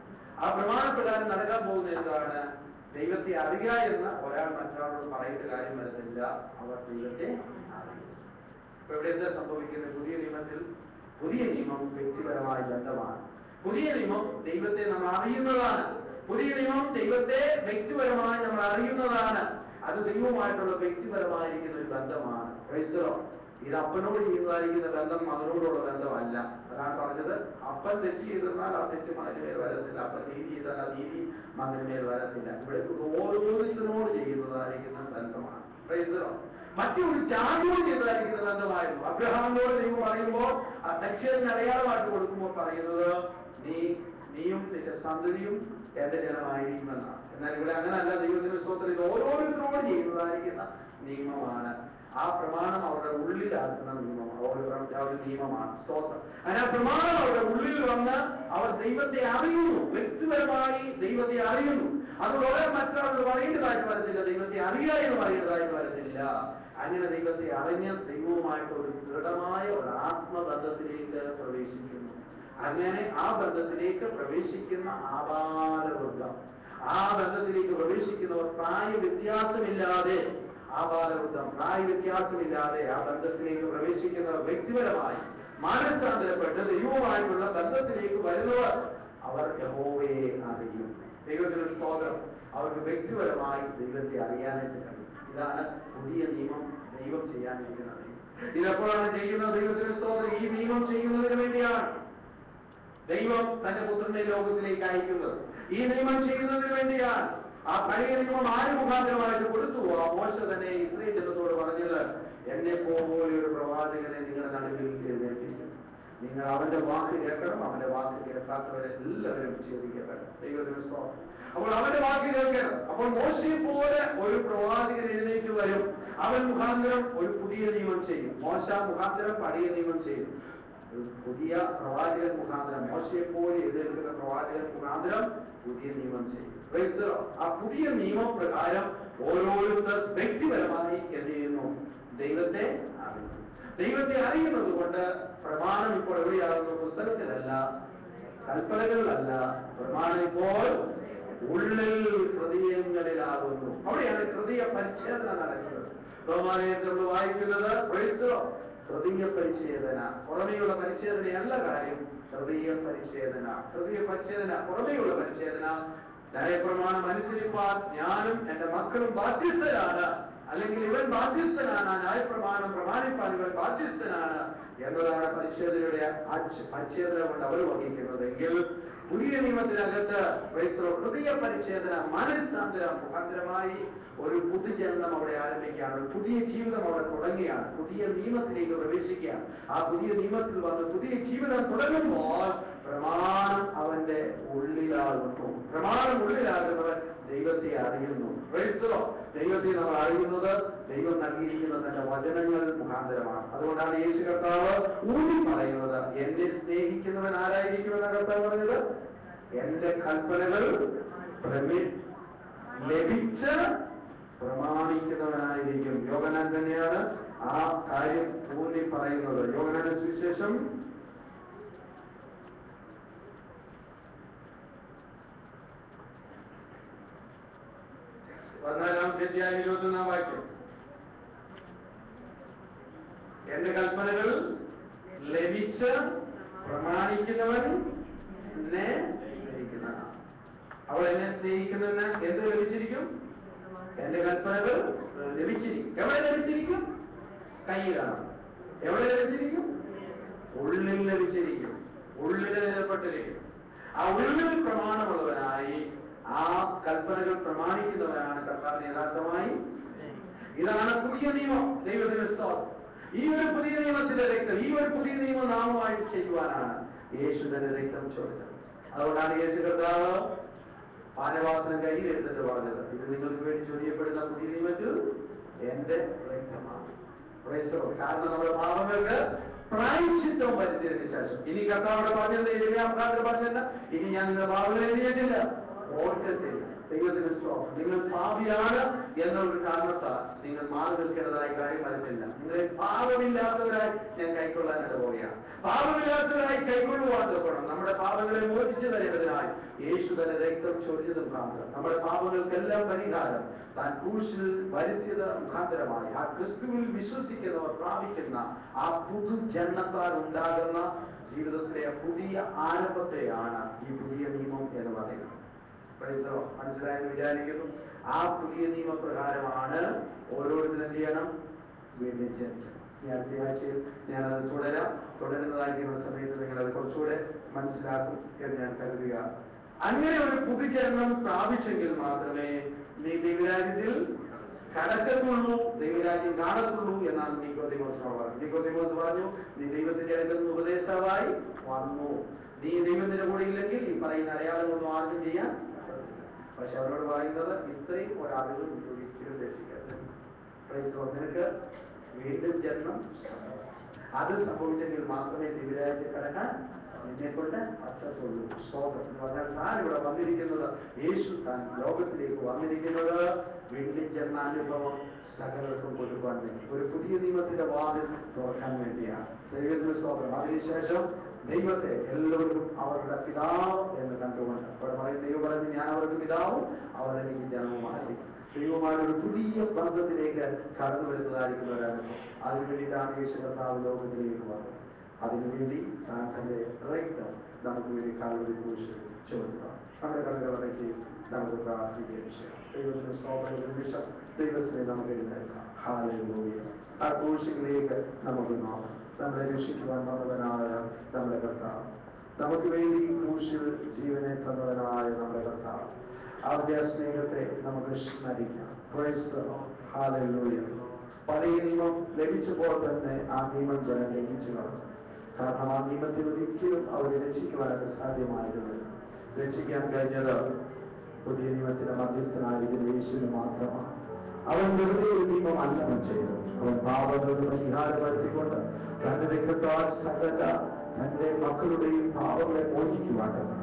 ആ പ്രമാണപ്രകാരം നടക്കാൻ പോകുന്ന എന്താണ് ദൈവത്തെ അറിയുക എന്ന് ഒരാൾ മറ്റൊരാളോട് പറയേണ്ട കാര്യം വരുന്നില്ല അവർ ദൈവത്തെ അറിയും ഇപ്പൊ ഇവിടെ എന്താ സംഭവിക്കുന്നത് പുതിയ നിയമത്തിൽ പുതിയ നിയമം വ്യക്തിപരമായ ബന്ധമാണ് പുതിയ നിയമം ദൈവത്തെ നമ്മൾ അറിയുന്നതാണ് പുതിയ നിയമം ദൈവത്തെ വ്യക്തിപരമായി നമ്മൾ അറിയുന്നതാണ് അത് ദൈവവുമായിട്ടുള്ള വ്യക്തിപരമായിരിക്കുന്ന ഒരു ബന്ധമാണ് ക്രൈസ്തവോ ഇത് അപ്പനോട് ചെയ്യുന്നതായിരിക്കുന്ന ബന്ധം മകനോടുള്ള ബന്ധമല്ല അതാണ് പറഞ്ഞത് അപ്പൻ തെറ്റ് ചെയ്തിരുന്നാൽ ആ തെറ്റ് മകന് മേൽ വരത്തില്ല അപ്പൻ നീതി ചെയ്താൽ ആ നീതി മകന് മേൽ വരത്തില്ല ഇവിടെ ഓരോരുത്തരോട് ചെയ്യുന്നതായിരിക്കുന്ന ബന്ധമാണ് ക്രൈസ്തവോ മറ്റൊരു ജാതിയോട് ചെയ്തതായിരിക്കുന്ന ബന്ധമായിരുന്നു അബ്രഹാമിനോട് ദൈവം പറയുമ്പോൾ ആ ദക്ഷിണ അടയാളമായിട്ട് കൊടുക്കുമ്പോൾ പറയുന്നത് നീ നീയും നിന്റെ സന്തതിയും എന്റെ ജനമായിരിക്കുമെന്നാണ് എന്നാൽ ഇവിടെ അങ്ങനല്ല ദൈവത്തിന്റെ സ്വത്തിൽ ഇത് ഓരോരുത്തരോട് ചെയ്യുന്നതായിരിക്കുന്ന നിയമമാണ് ആ പ്രമാണം അവരുടെ ഉള്ളിലാക്കുന്ന നിയമം അവരുടെ ആ ഒരു നിയമമാണ് സ്തോത്രം അങ്ങനെ ആ പ്രമാണം അവരുടെ ഉള്ളിൽ വന്ന് അവർ ദൈവത്തെ അറിയുന്നു വ്യക്തിപരമായി ദൈവത്തെ അറിയുന്നു അതുപോലെ മറ്റൊരാൾ പറയേണ്ടതായിട്ട് വരത്തില്ല ദൈവത്തെ അറിയുക എന്ന് പറയുന്നതായിട്ട് വരത്തില്ല അങ്ങനെ ദൈവത്തെ അറിഞ്ഞ് ദൈവവുമായിട്ട് ഒരു ദൃഢമായ ഒരു ആത്മബന്ധത്തിലേക്ക് പ്രവേശിക്കുന്നു അങ്ങനെ ആ ബന്ധത്തിലേക്ക് പ്രവേശിക്കുന്ന ആപാലവൃദ്ധം ആ ബന്ധത്തിലേക്ക് പ്രവേശിക്കുന്നവർ പ്രായ വ്യത്യാസമില്ലാതെ ആപാലവൃദ്ധം പ്രായ വ്യത്യാസമില്ലാതെ ആ ബന്ധത്തിലേക്ക് പ്രവേശിക്കുന്നവർ വ്യക്തിപരമായി മാനസാന്തരപ്പെട്ട് ദൈവവുമായിട്ടുള്ള ബന്ധത്തിലേക്ക് വരുന്നവർ അവർ യഹോവയെ അറിയും ദൈവത്തിന് സ്തോത്രം അവർക്ക് വ്യക്തിപരമായി ദൈവത്തെ അറിയാനായിട്ട് കഴിയും ഇതാണ് പുതിയ നിയമം ദൈവം ചെയ്യാനിരിക്കുന്നത് ഇതെപ്പോഴാണ് ചെയ്യുന്നത് ദൈവത്തിന് സ്തോത്രം ഈ നിയമം ചെയ്യുന്നതിന് വേണ്ടിയാണ് ദൈവം തന്റെ പുത്രനെ ലോകത്തിലേക്ക് അയക്കുന്നത് ഈ നിയമം ചെയ്യുന്നതിന് വേണ്ടിയാണ് ആ പഴയ നിയമം ആര് മുഖാന്തരമായിട്ട് കൊടുത്തു ആ മോശ തന്നെ ഇസ്രയേൽ ജനത്തോട് പറഞ്ഞത് എന്നെ പോലെ ഒരു പ്രവാചകനെ നിങ്ങളുടെ നടുവിൽ എഴുന്നേൽപ്പിക്കും നിങ്ങൾ അവന്റെ വാക്ക് കേൾക്കണം അവന്റെ വാക്ക് കേൾക്കാത്തവരെ എല്ലാവരും ഛേദിക്കപ്പെടണം ദൈവത്തിന് സ്തോത്രം അപ്പോൾ അവന്റെ വാക്ക് കേൾക്കണം അപ്പോൾ മോശയെ പോലെ ഒരു പ്രവാചകൻ എഴുന്നേറ്റ് വരും അവൻ മുഖാന്തരം ഒരു പുതിയ നിയമം ചെയ്യും മോശ മുഖാന്തരം പഴയ നിയമം ചെയ്യും ഒരു പുതിയ പ്രവാചകൻ മുഖാന്തരം മോശയെ പോലെ എതിർക്കുന്ന പ്രവാചകൻ മുഖാന്തരം പുതിയ നിയമം ചെയ്യും Praise the Lord. ആ പുതിയ നിയമപ്രകാരം ഓരോരുത്തർ വ്യക്തിപരമായി എന്ത് ചെയ്യുന്നു ദൈവത്തെ അറിയുന്നു ദൈവത്തെ അറിയുന്നത് കൊണ്ട് പ്രമാണം ഇപ്പോൾ എവിടെയാകുന്നു പുസ്തകത്തിലല്ല കൽപ്പനകളിലല്ല പ്രമാണം ഇപ്പോൾ ഉള്ളിൽ ഹൃദയങ്ങളിലാകുന്നു അവിടെയാണ് ഹൃദയ പരിച്ഛേദന നടക്കുന്നത് റോമാലയത്തിൽ നമ്മൾ വായിക്കുന്നത് praise the Lord. ഹൃദയ പരിച്ഛേദന പുറമെയുള്ള പരിച്ഛേദനയല്ല കാര്യം ഹൃദയ പരിച്ഛേദന ഹൃദയ പരിച്ഛേദന പുറമെയുള്ള പരിച്ഛേദന ന്യായപ്രമാണം അനുസരിപ്പാൻ ഞാനും എന്റെ മക്കളും ബാധ്യസ്ഥരാണ് അല്ലെങ്കിൽ ഇവൻ ബാധ്യസ്ഥനാണ് ആ ന്യായപ്രമാണം പ്രമാണിപ്പാൻ ഇവൻ ബാധ്യസ്ഥനാണ് എന്നതാണ് പരിച്ഛേദനയുടെ അച്ഛ- പരിച്ഛേദന കൊണ്ട് അവർ വഹിക്കുന്നത് എങ്കിൽ പുതിയ നിയമത്തിനകത്ത് ക്രൈസ്തവ ഹൃദയ പരിച്ഛേദന മനസ്സാന്തരം മുഖാന്തരമായി ഒരു പുതുജന്മം അവിടെ ആരംഭിക്കുകയാണ് ഒരു പുതിയ ജീവിതം അവിടെ തുടങ്ങുകയാണ് പുതിയ നിയമത്തിലേക്ക് പ്രവേശിക്കുകയാണ് ആ പുതിയ നിയമത്തിൽ വന്ന് പുതിയ ജീവിതം തുടങ്ങുമ്പോൾ പ്രമാണം അവന്റെ ഉള്ളിലാകുന്നു പ്രമാണം ഉള്ളിലാകുന്നവൻ ദൈവത്തെ അറിയുന്നു ക്രൈസ്തവോ ദൈവത്തെ നമ്മൾ അറിയുന്നത് ദൈവം നൽകിയിരിക്കുന്ന തന്റെ വചനങ്ങൾ മുഖാന്തരമാണ് അതുകൊണ്ടാണ് യേശു കർത്താവ് ഊന്നി പറയുന്നത് എന്നെ സ്നേഹിക്കുന്നവൻ ആരായിരിക്കുമെന്ന കർത്താവ് പറഞ്ഞത് എന്റെ കൽപ്പനകൾ പ്രമി ലഭിച്ച് പ്രമാണിക്കുന്നവനായിരിക്കും യോഗനാൻ തന്നെയാണ് ആ കാര്യം ഊന്നി പറയുന്നത് യോഗനാന്റെ സുവിശേഷം പതിനാലാമത്തെ അധ്യായം ഇരുപത്തൊന്നാം വാക്യം എന്റെ കൽപ്പനകൾ ലഭിച്ച് പ്രമാണിക്കുന്നവൻ എന്നെ സ്നേഹിക്കുന്നതാണ് അവൾ എന്നെ സ്നേഹിക്കുന്നതിന് എന്ത് ലഭിച്ചിരിക്കും എന്റെ കൽപ്പനകൾ ലഭിച്ചിരിക്കും എവിടെ ലഭിച്ചിരിക്കും കയ്യിലാണ് എവിടെ ലഭിച്ചിരിക്കും ഉള്ളിൽ ലഭിച്ചിരിക്കും ഉള്ളിൽ എഴുതപ്പെട്ടിരിക്കും ആ ഉള്ളിൽ പ്രമാണമുള്ളവനായി ആ കൽപ്പനകൾ പ്രമാണിക്കുന്നവനാണ് കർത്താവിനെ യഥാർത്ഥമായി ഇതാണ് പുതിയ നിയമം ദൈവത്തിന് സ്തോത്രം ഈ ഒരു പുതിയ നിയമത്തിന്റെ രക്തം ഈ ഒരു പുതിയ നിയമം നാമമായിട്ട് ചെയ്യുവാനാണ് യേശു തന്റെ രക്തം ചോദിച്ചത് അതുകൊണ്ടാണ് യേശു കർത്താവ് പാനപാത്രം കയ്യിൽ എടുത്തിട്ട് പറഞ്ഞത് ഇത് നിങ്ങൾക്ക് വേണ്ടി ചൊരിയപ്പെടുന്ന പുതിയ നിയമത്തിൽ എന്റെ രക്തമാണ് Praise the Lord. കാരണം നമ്മുടെ പാപങ്ങൾക്ക് പ്രായശ്ചിത്വം വരുത്തിയതിനു ശേഷം ഇനി കർത്താവിടെ പറഞ്ഞത് ഇരമ്യാപ്രാന്തർ പറഞ്ഞത് ഇനി ഞാൻ നിങ്ങളുടെ പാപങ്ങൾ എഴുതിയിട്ടില്ല ഓർക്കത്തില്ല ദൈവത്തിന് സ്തോത്രം നിങ്ങൾ പാപിയാണ് എന്നുള്ള കാരണത്താൽ നിങ്ങൾ മാറി നിൽക്കേണ്ടതായ കാര്യം വരുന്നില്ല നിങ്ങളെ പാപമില്ലാത്തവരായി ഞാൻ കൈക്കൊള്ളാൻ ഇടപോവുകയാണ് പാപമില്ലാത്തവരായി കൈക്കൊള്ളുവാൻ നോക്കണം നമ്മുടെ പാപങ്ങളെ മോചിച്ചു തരുന്നതിനായി യേശു തന്നെ രക്തം ചൊരിഞ്ഞത് മുഖാന്തരം നമ്മുടെ പാപങ്ങൾക്കെല്ലാം പരിഹാരം താൻ ക്രൂശിൽ വരുത്തിയത് മുഖാന്തരമായി ആ ക്രിസ്തുവിൽ വിശ്വസിക്കുന്നവർ പ്രാപിക്കുന്ന ആ പുതുജന്മത്താൽ ഉണ്ടാകുന്ന ജീവിതത്തിലെ പുതിയ ആരംഭത്തെയാണ് ഈ പുതിയ നിയമം എന്ന് പറയുന്നത് Praise the Lord. മനസ്സിലായെന്ന് വിചാരിക്കുന്നു ആ പുതിയ നിയമപ്രകാരമാണ് ഓരോരുത്തരും എന്ത് ചെയ്യണം വീണ്ടും ജനിക്കണം ഈ അടുത്ത ആഴ്ചയിൽ ഞാനത് തുടരാം തുടരുന്നതായിരിക്കുന്ന സമയത്ത് നിങ്ങൾ അത് കുറച്ചുകൂടെ മനസ്സിലാക്കും എന്ന് ഞാൻ കരുതുക അങ്ങനെ ഒരു പുതുജന്മം പ്രാപിച്ചെങ്കിൽ മാത്രമേ നീ ദൈവരാജ്യത്തിൽ കടക്കത്തുള്ളൂ ദൈവരാജ്യം കാണത്തുള്ളൂ എന്നാണ് നിക്കോദിമോസ് പറഞ്ഞു നിക്കോദിമോസ് പറഞ്ഞു നീ ദൈവത്തിന്റെ അടുക്കൽ നിന്ന് ഉപദേഷ്ടാവായി വന്നു നീ ദൈവത്തിന്റെ കൂടെ ഇല്ലെങ്കിൽ ഈ പറയുന്ന അടയാളങ്ങളൊന്നും ആർക്കും ചെയ്യാൻ പറ്റത്തില്ല. പക്ഷെ അവരോട് പറയുന്നത് ഇത്രയും ഒരറിവ് നീ ഒരിക്കലും രക്ഷിക്കരുത് Praise the Lord. നിനക്ക് വീണ്ടും ജന്മം സംഭവിക്കും. അത് സംഭവിച്ചെങ്കിൽ മാത്രമേ ദിവരാജ്യത്തിൽ കടക്കാൻ നിന്നെ കൊണ്ട് പറ്റത്തുള്ളൂ സ്തോത്രം എന്ന് പറഞ്ഞാൽ താൻ ഇവിടെ വന്നിരിക്കുന്നത് യേശു താൻ ലോകത്തിലേക്ക് വന്നിരിക്കുന്നത് വീണ്ടും ജന്മാനുഭവം സകലർക്കും കൊടുക്കാൻ വേണ്ടി ഒരു പുതിയ നിയമത്തിന്റെ വാതിൽ തുറക്കാൻ വേണ്ടിയാണ് ദൈവത്തിന് സ്തോത്രം അതിനുശേഷം ദൈവത്തെ എല്ലാവർക്കും അവരുടെ പിതാവ് എന്ന് കണ്ടുകൊണ്ട് അവിടെ പറയും ദൈവം പറയുന്നത് ഞാൻ അവർക്ക് പിതാവും അവർ എനിക്ക് ജനവുമായിരിക്കും ദൈവമായ ഒരു പുതിയ ബന്ധത്തിലേക്ക് കടന്നു വരുന്നതായിരിക്കുന്നവരാണ് അതിനു വേണ്ടിയിട്ടാണ് യേശു കർത്താവ് ലോകത്തിലേക്ക് വന്നത് അതിനുവേണ്ടി താൻ തന്റെ രക്തം നമുക്ക് വേണ്ടി കാലൊരു കുറിച്ച് ചോദിക്കണം നമ്മുടെ കടകളടക്കി നമുക്ക് പ്രാർത്ഥിക്കുക വിഷയം ദൈവത്തിന് സ്തോത്രം ഒരു നിമിഷം ദൈവത്തിനെ നമുക്ക് എഴുന്നേൽക്കാം ഹാലൂയ ആ ക്രൂശിലേക്ക് നമുക്ക് നോക്കാം നമ്മളെ രക്ഷിക്കുവാൻ വന്നവനായ നമ്മുടെ കർത്താവ് നമുക്ക് വേണ്ടി ക്രൂശിൽ ജീവനെ തന്നവനായ നമ്മുടെ കർത്താവ് അവരുടെ ആ സ്നേഹത്തെ നമുക്ക് സ്മരിക്കാം Praise the Lord. Hallelujah. പഴയ നിയമം ലഭിച്ചപ്പോൾ തന്നെ ആ നിയമം ജനം ലംഘിച്ചു കളഞ്ഞു കാരണം ആ നിയമത്തിൽ ഒരിക്കലും അവരെ രക്ഷിക്കുവാനായിട്ട് സാധ്യമായിരുന്നില്ല രക്ഷിക്കാൻ കഴിഞ്ഞത് പുതിയ നിയമത്തിന്റെ മധ്യസ്ഥനായിരിക്കുന്ന യേശുവിന് മാത്രമാണ് അവൻ വെറുതെ ഒരു നിയമമല്ല അവൻ ചെയ്തത് അവൻ പാപങ്ങൾക്ക് പരിഹാരം വരുത്തിക്കൊണ്ട് തന്റെ രക്തത്താൽ സകല തന്റെ മക്കളുടെയും പാപങ്ങളെ മോചിക്കുവാനാണ്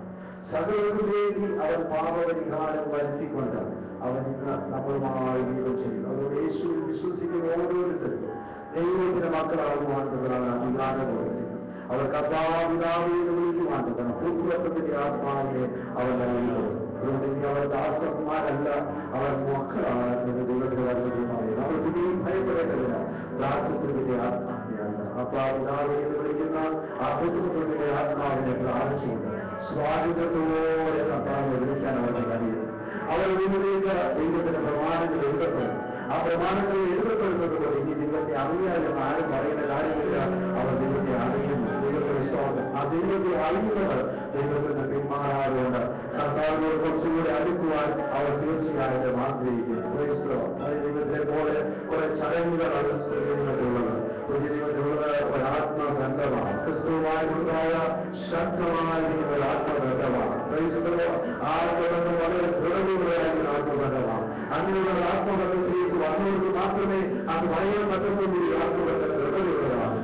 സകലർക്കും വേണ്ടി അവൻ പാപപരിഹാരം വരുത്തിക്കൊണ്ട് അവൻ ഇന്ന് നമ്മളുമായി ജീവിതം ചെയ്യുന്നു അതുകൊണ്ട് യേശുവിൽ വിശ്വസിക്കുന്ന ഓരോരുത്തർക്കും ദൈവത്തിന്റെ മക്കളാകുവാനുള്ളതാണ് അധികാരം കൊടുക്കുന്നത് അവർ കഥാപിതാവിനെ വിളിക്കുവാനുള്ളതാണ് പുത്രത്വത്തിന്റെ ആത്മാവിനെ അവർ നൽകുന്നത് അതുകൊണ്ട് ഇനി അവർ ദാസന്മാരല്ല അവർ മക്കളാണ് എന്ന് ദൈവത്തിന്റെ വചനത്തിൽ പറയുന്നത് അവർ പിന്നെയും ഭയപ്പെടേണ്ടതില്ല ദാസത്വത്തിന്റെ ആത്മാവിനെയല്ല അപ്പൊ ആ പിതാവിനെ എന്ന് വിളിക്കുന്ന ആ പുത്രത്വത്തിന്റെ ആത്മാവിനെ പ്രാപിച്ചുകൊണ്ട് സ്വാതന്ത്ര്യത്തോടെ കർത്താവിനെ വിളിക്കാൻ അവർക്ക് കഴിയുന്നു അവർ ഇതിലേക്ക് ദൈവത്തിന്റെ പ്രമാണങ്ങൾ എഴുതപ്പെടും ആ പ്രമാണങ്ങൾ എഴുതപ്പെടുന്നത് പോലെ ഇനി ദൈവത്തെ അറിയാനും ആരും പറയുന്ന കാര്യമില്ല അവർ ദൈവത്തെ അറിയുന്നു ദൈവത്തെ വിശ്വാസം ആ ദൈവത്തെ അറിയുന്നവർ ദൈവത്തിന് പിന്മാറാറുണ്ട് കർത്താവിനോട് കുറച്ചുകൂടി അടുക്കുവാൻ അവർ തീർച്ചയായിട്ടും ആഗ്രഹിക്കുന്നു Praise the Lord. അത് ദൈവത്തെ പോലെ കുറെ ചടങ്ങുകളാണ് ദൈവത്തിലുള്ളത് പുതിയ ദൈവത്തിലുള്ളത് ഒരു ആത്മബന്ധമാണ് ക്രിസ്തുവുമായിട്ടുണ്ടായ ശക്തമായ ഒരു ആത്മബന്ധമാണ് Praise the Lord. ആ ആത്മബന്ധം വളരെ ദൃഢതയുള്ളതായിട്ടുള്ള ആത്മബന്ധമാണ് അങ്ങനെയുള്ള ഒരു ആത്മബന്ധത്തിലേക്ക് വന്നവർക്ക് മാത്രമേ അത് പറയാൻ പറ്റുന്ന ഈ ആത്മബന്ധം ദൃഢതയുള്ളതാണ്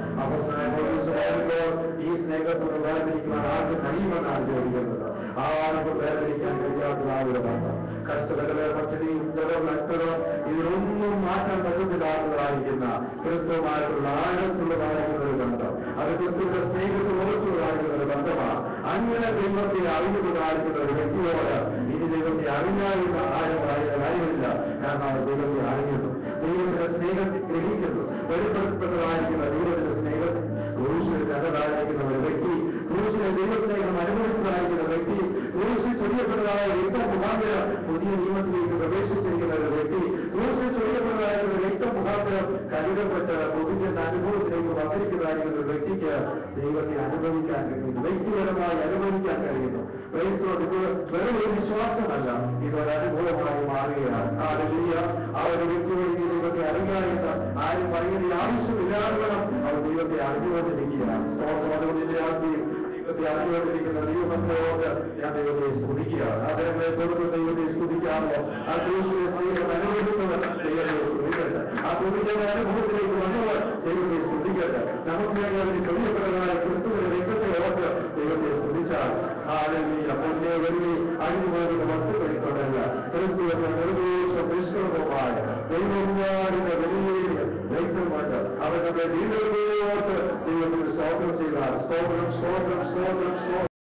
അവസാനപ്പോൾ ഈ സ്നേഹത്തോട് വേർതിരിക്കുവാൻ ആർക്ക് കഴിയുമെന്നാണ് ചോദിക്കുന്നത് ആർക്കും വേർതിരിക്കാൻ കഴിയാത്തതായുള്ള ബന്ധം കഷ്ടതകളെ പട്ടിണി ഉത്തരം നഷ്ടതം ഇതിനൊന്നും മാറ്റാൻ പറ്റുന്നതാകുന്നതായിരിക്കുന്ന ക്രിസ്തുവുമായിട്ടുള്ള ആഴത്തുള്ളതായിരിക്കുന്ന ഒരു ബന്ധം അത് ക്രിസ്തുവിന്റെ സ്നേഹത്തിൽ ഉറച്ചുള്ളതായിരിക്കുന്ന ഒരു ബന്ധമാണ് അങ്ങനെ ദൈവത്തെ അറിയുന്നതായിരിക്കുന്ന ഒരു വ്യക്തിയോട് ഇനി ദൈവത്തെ അറിഞ്ഞാലുള്ള ആരും പറയുന്ന കാര്യമില്ല കാരണം അവർ ദൈവത്തെ അറിയുന്നു ദൈവത്തിന്റെ സ്നേഹത്തെ ഗ്രഹിക്കുന്നു വെളിപ്പെടുത്തപ്പെട്ടതായിരിക്കുന്ന ദൈവത്തിന്റെ സ്നേഹം ക്രൂശിൽ കഥതായിരിക്കുന്ന ഒരു വ്യക്തി ക്രൂശിലെ ദൈവസ്നേഹം അനുഭവിച്ചതായിരിക്കുന്ന വ്യക്തി ക്രൂശിൽ ചൊല്ലിയപ്പെട്ടതായ രക്തം മുഖാന്തരം പുതിയ നിയമത്തിലേക്ക് പ്രവേശിച്ചിരിക്കുന്ന ഒരു വ്യക്തി ക്രൂശിൽ ചൊല്ലിയപ്പെട്ടതായിരിക്കുന്ന രക്തം മുഖാന്തരം കരുതപ്പെട്ട് പുതിയ അനുഭവത്തിലേക്ക് വന്നിരിക്കുന്നതായിരിക്കുന്ന ഒരു വ്യക്തിക്ക് ദൈവത്തെ അനുഭവിക്കാൻ കഴിയുന്നു വ്യക്തിപരമായി അനുഭവിക്കാൻ കഴിയുന്നു ക്രൈസ്തവർ ഇത് വെറും ഒരു വിശ്വാസമല്ല ഇതൊരു അനുഭവമായി മാറുകയാണ് ആ വലിയ ആ ഒരു വ്യക്തികളിൽ ദൈവത്തെ അറിയാമെന്ന് ആരും പറയുന്ന ആവശ്യമില്ലാതെ അവർ ദൈവത്തെ അറിഞ്ഞുകൊണ്ടിരിക്കുകയാണ് സ്തോത്രം അതുകൊണ്ട് ഇതിന്റെ ആദ്യം ദൈവത്തെ അറിഞ്ഞുകൊണ്ടിരിക്കുന്ന ദൈവമക്കളോട് ഞാൻ ദൈവത്തെ സ്തുതിക്കുകയാണ് അദ്ദേഹത്തെ തൊടുത്ത് ദൈവത്തെ സ്തുതിക്കാമോ ആ ദൈവത്തെ സ്നേഹം അനുഭവിക്കുന്നവർ ദൈവത്തെ സ്തുതിക്കട്ടെ ആ സ്തുതിക്കുന്ന അനുഭവത്തിലേക്ക് വന്നവർ ദൈവത്തെ സ്തുതിക്കട്ടെ നമുക്ക് വേണ്ടി അതിന് ചൊല്ലിയപ്പെടുന്നതായ ക്രിസ്തുവിന്റെ രക്തത്തെ ഓർത്ത് ദൈവത്തെ സ്തുതിച്ചാൽ ഹാലലിയ പൊന്നെ വെള്ളി അഴിഞ്ഞു പോകുന്ന വസ്തുക്കളിൽ കൊണ്ടല്ല ക്രിസ്തു എന്ന നിർദ്ദേശം നിഷ്കൃതമായ ദൈവങ്ങളുടെ വലിയ രക്തമുണ്ട് അവർ നമ്മുടെ ജീവിതത്തെ ഓർത്ത് ദൈവത്തിന് സ്തോത്രം ചെയ്താൽ സ്തോത്രം സ്തോത്രം സ്തോത്രം സ്തോത്രം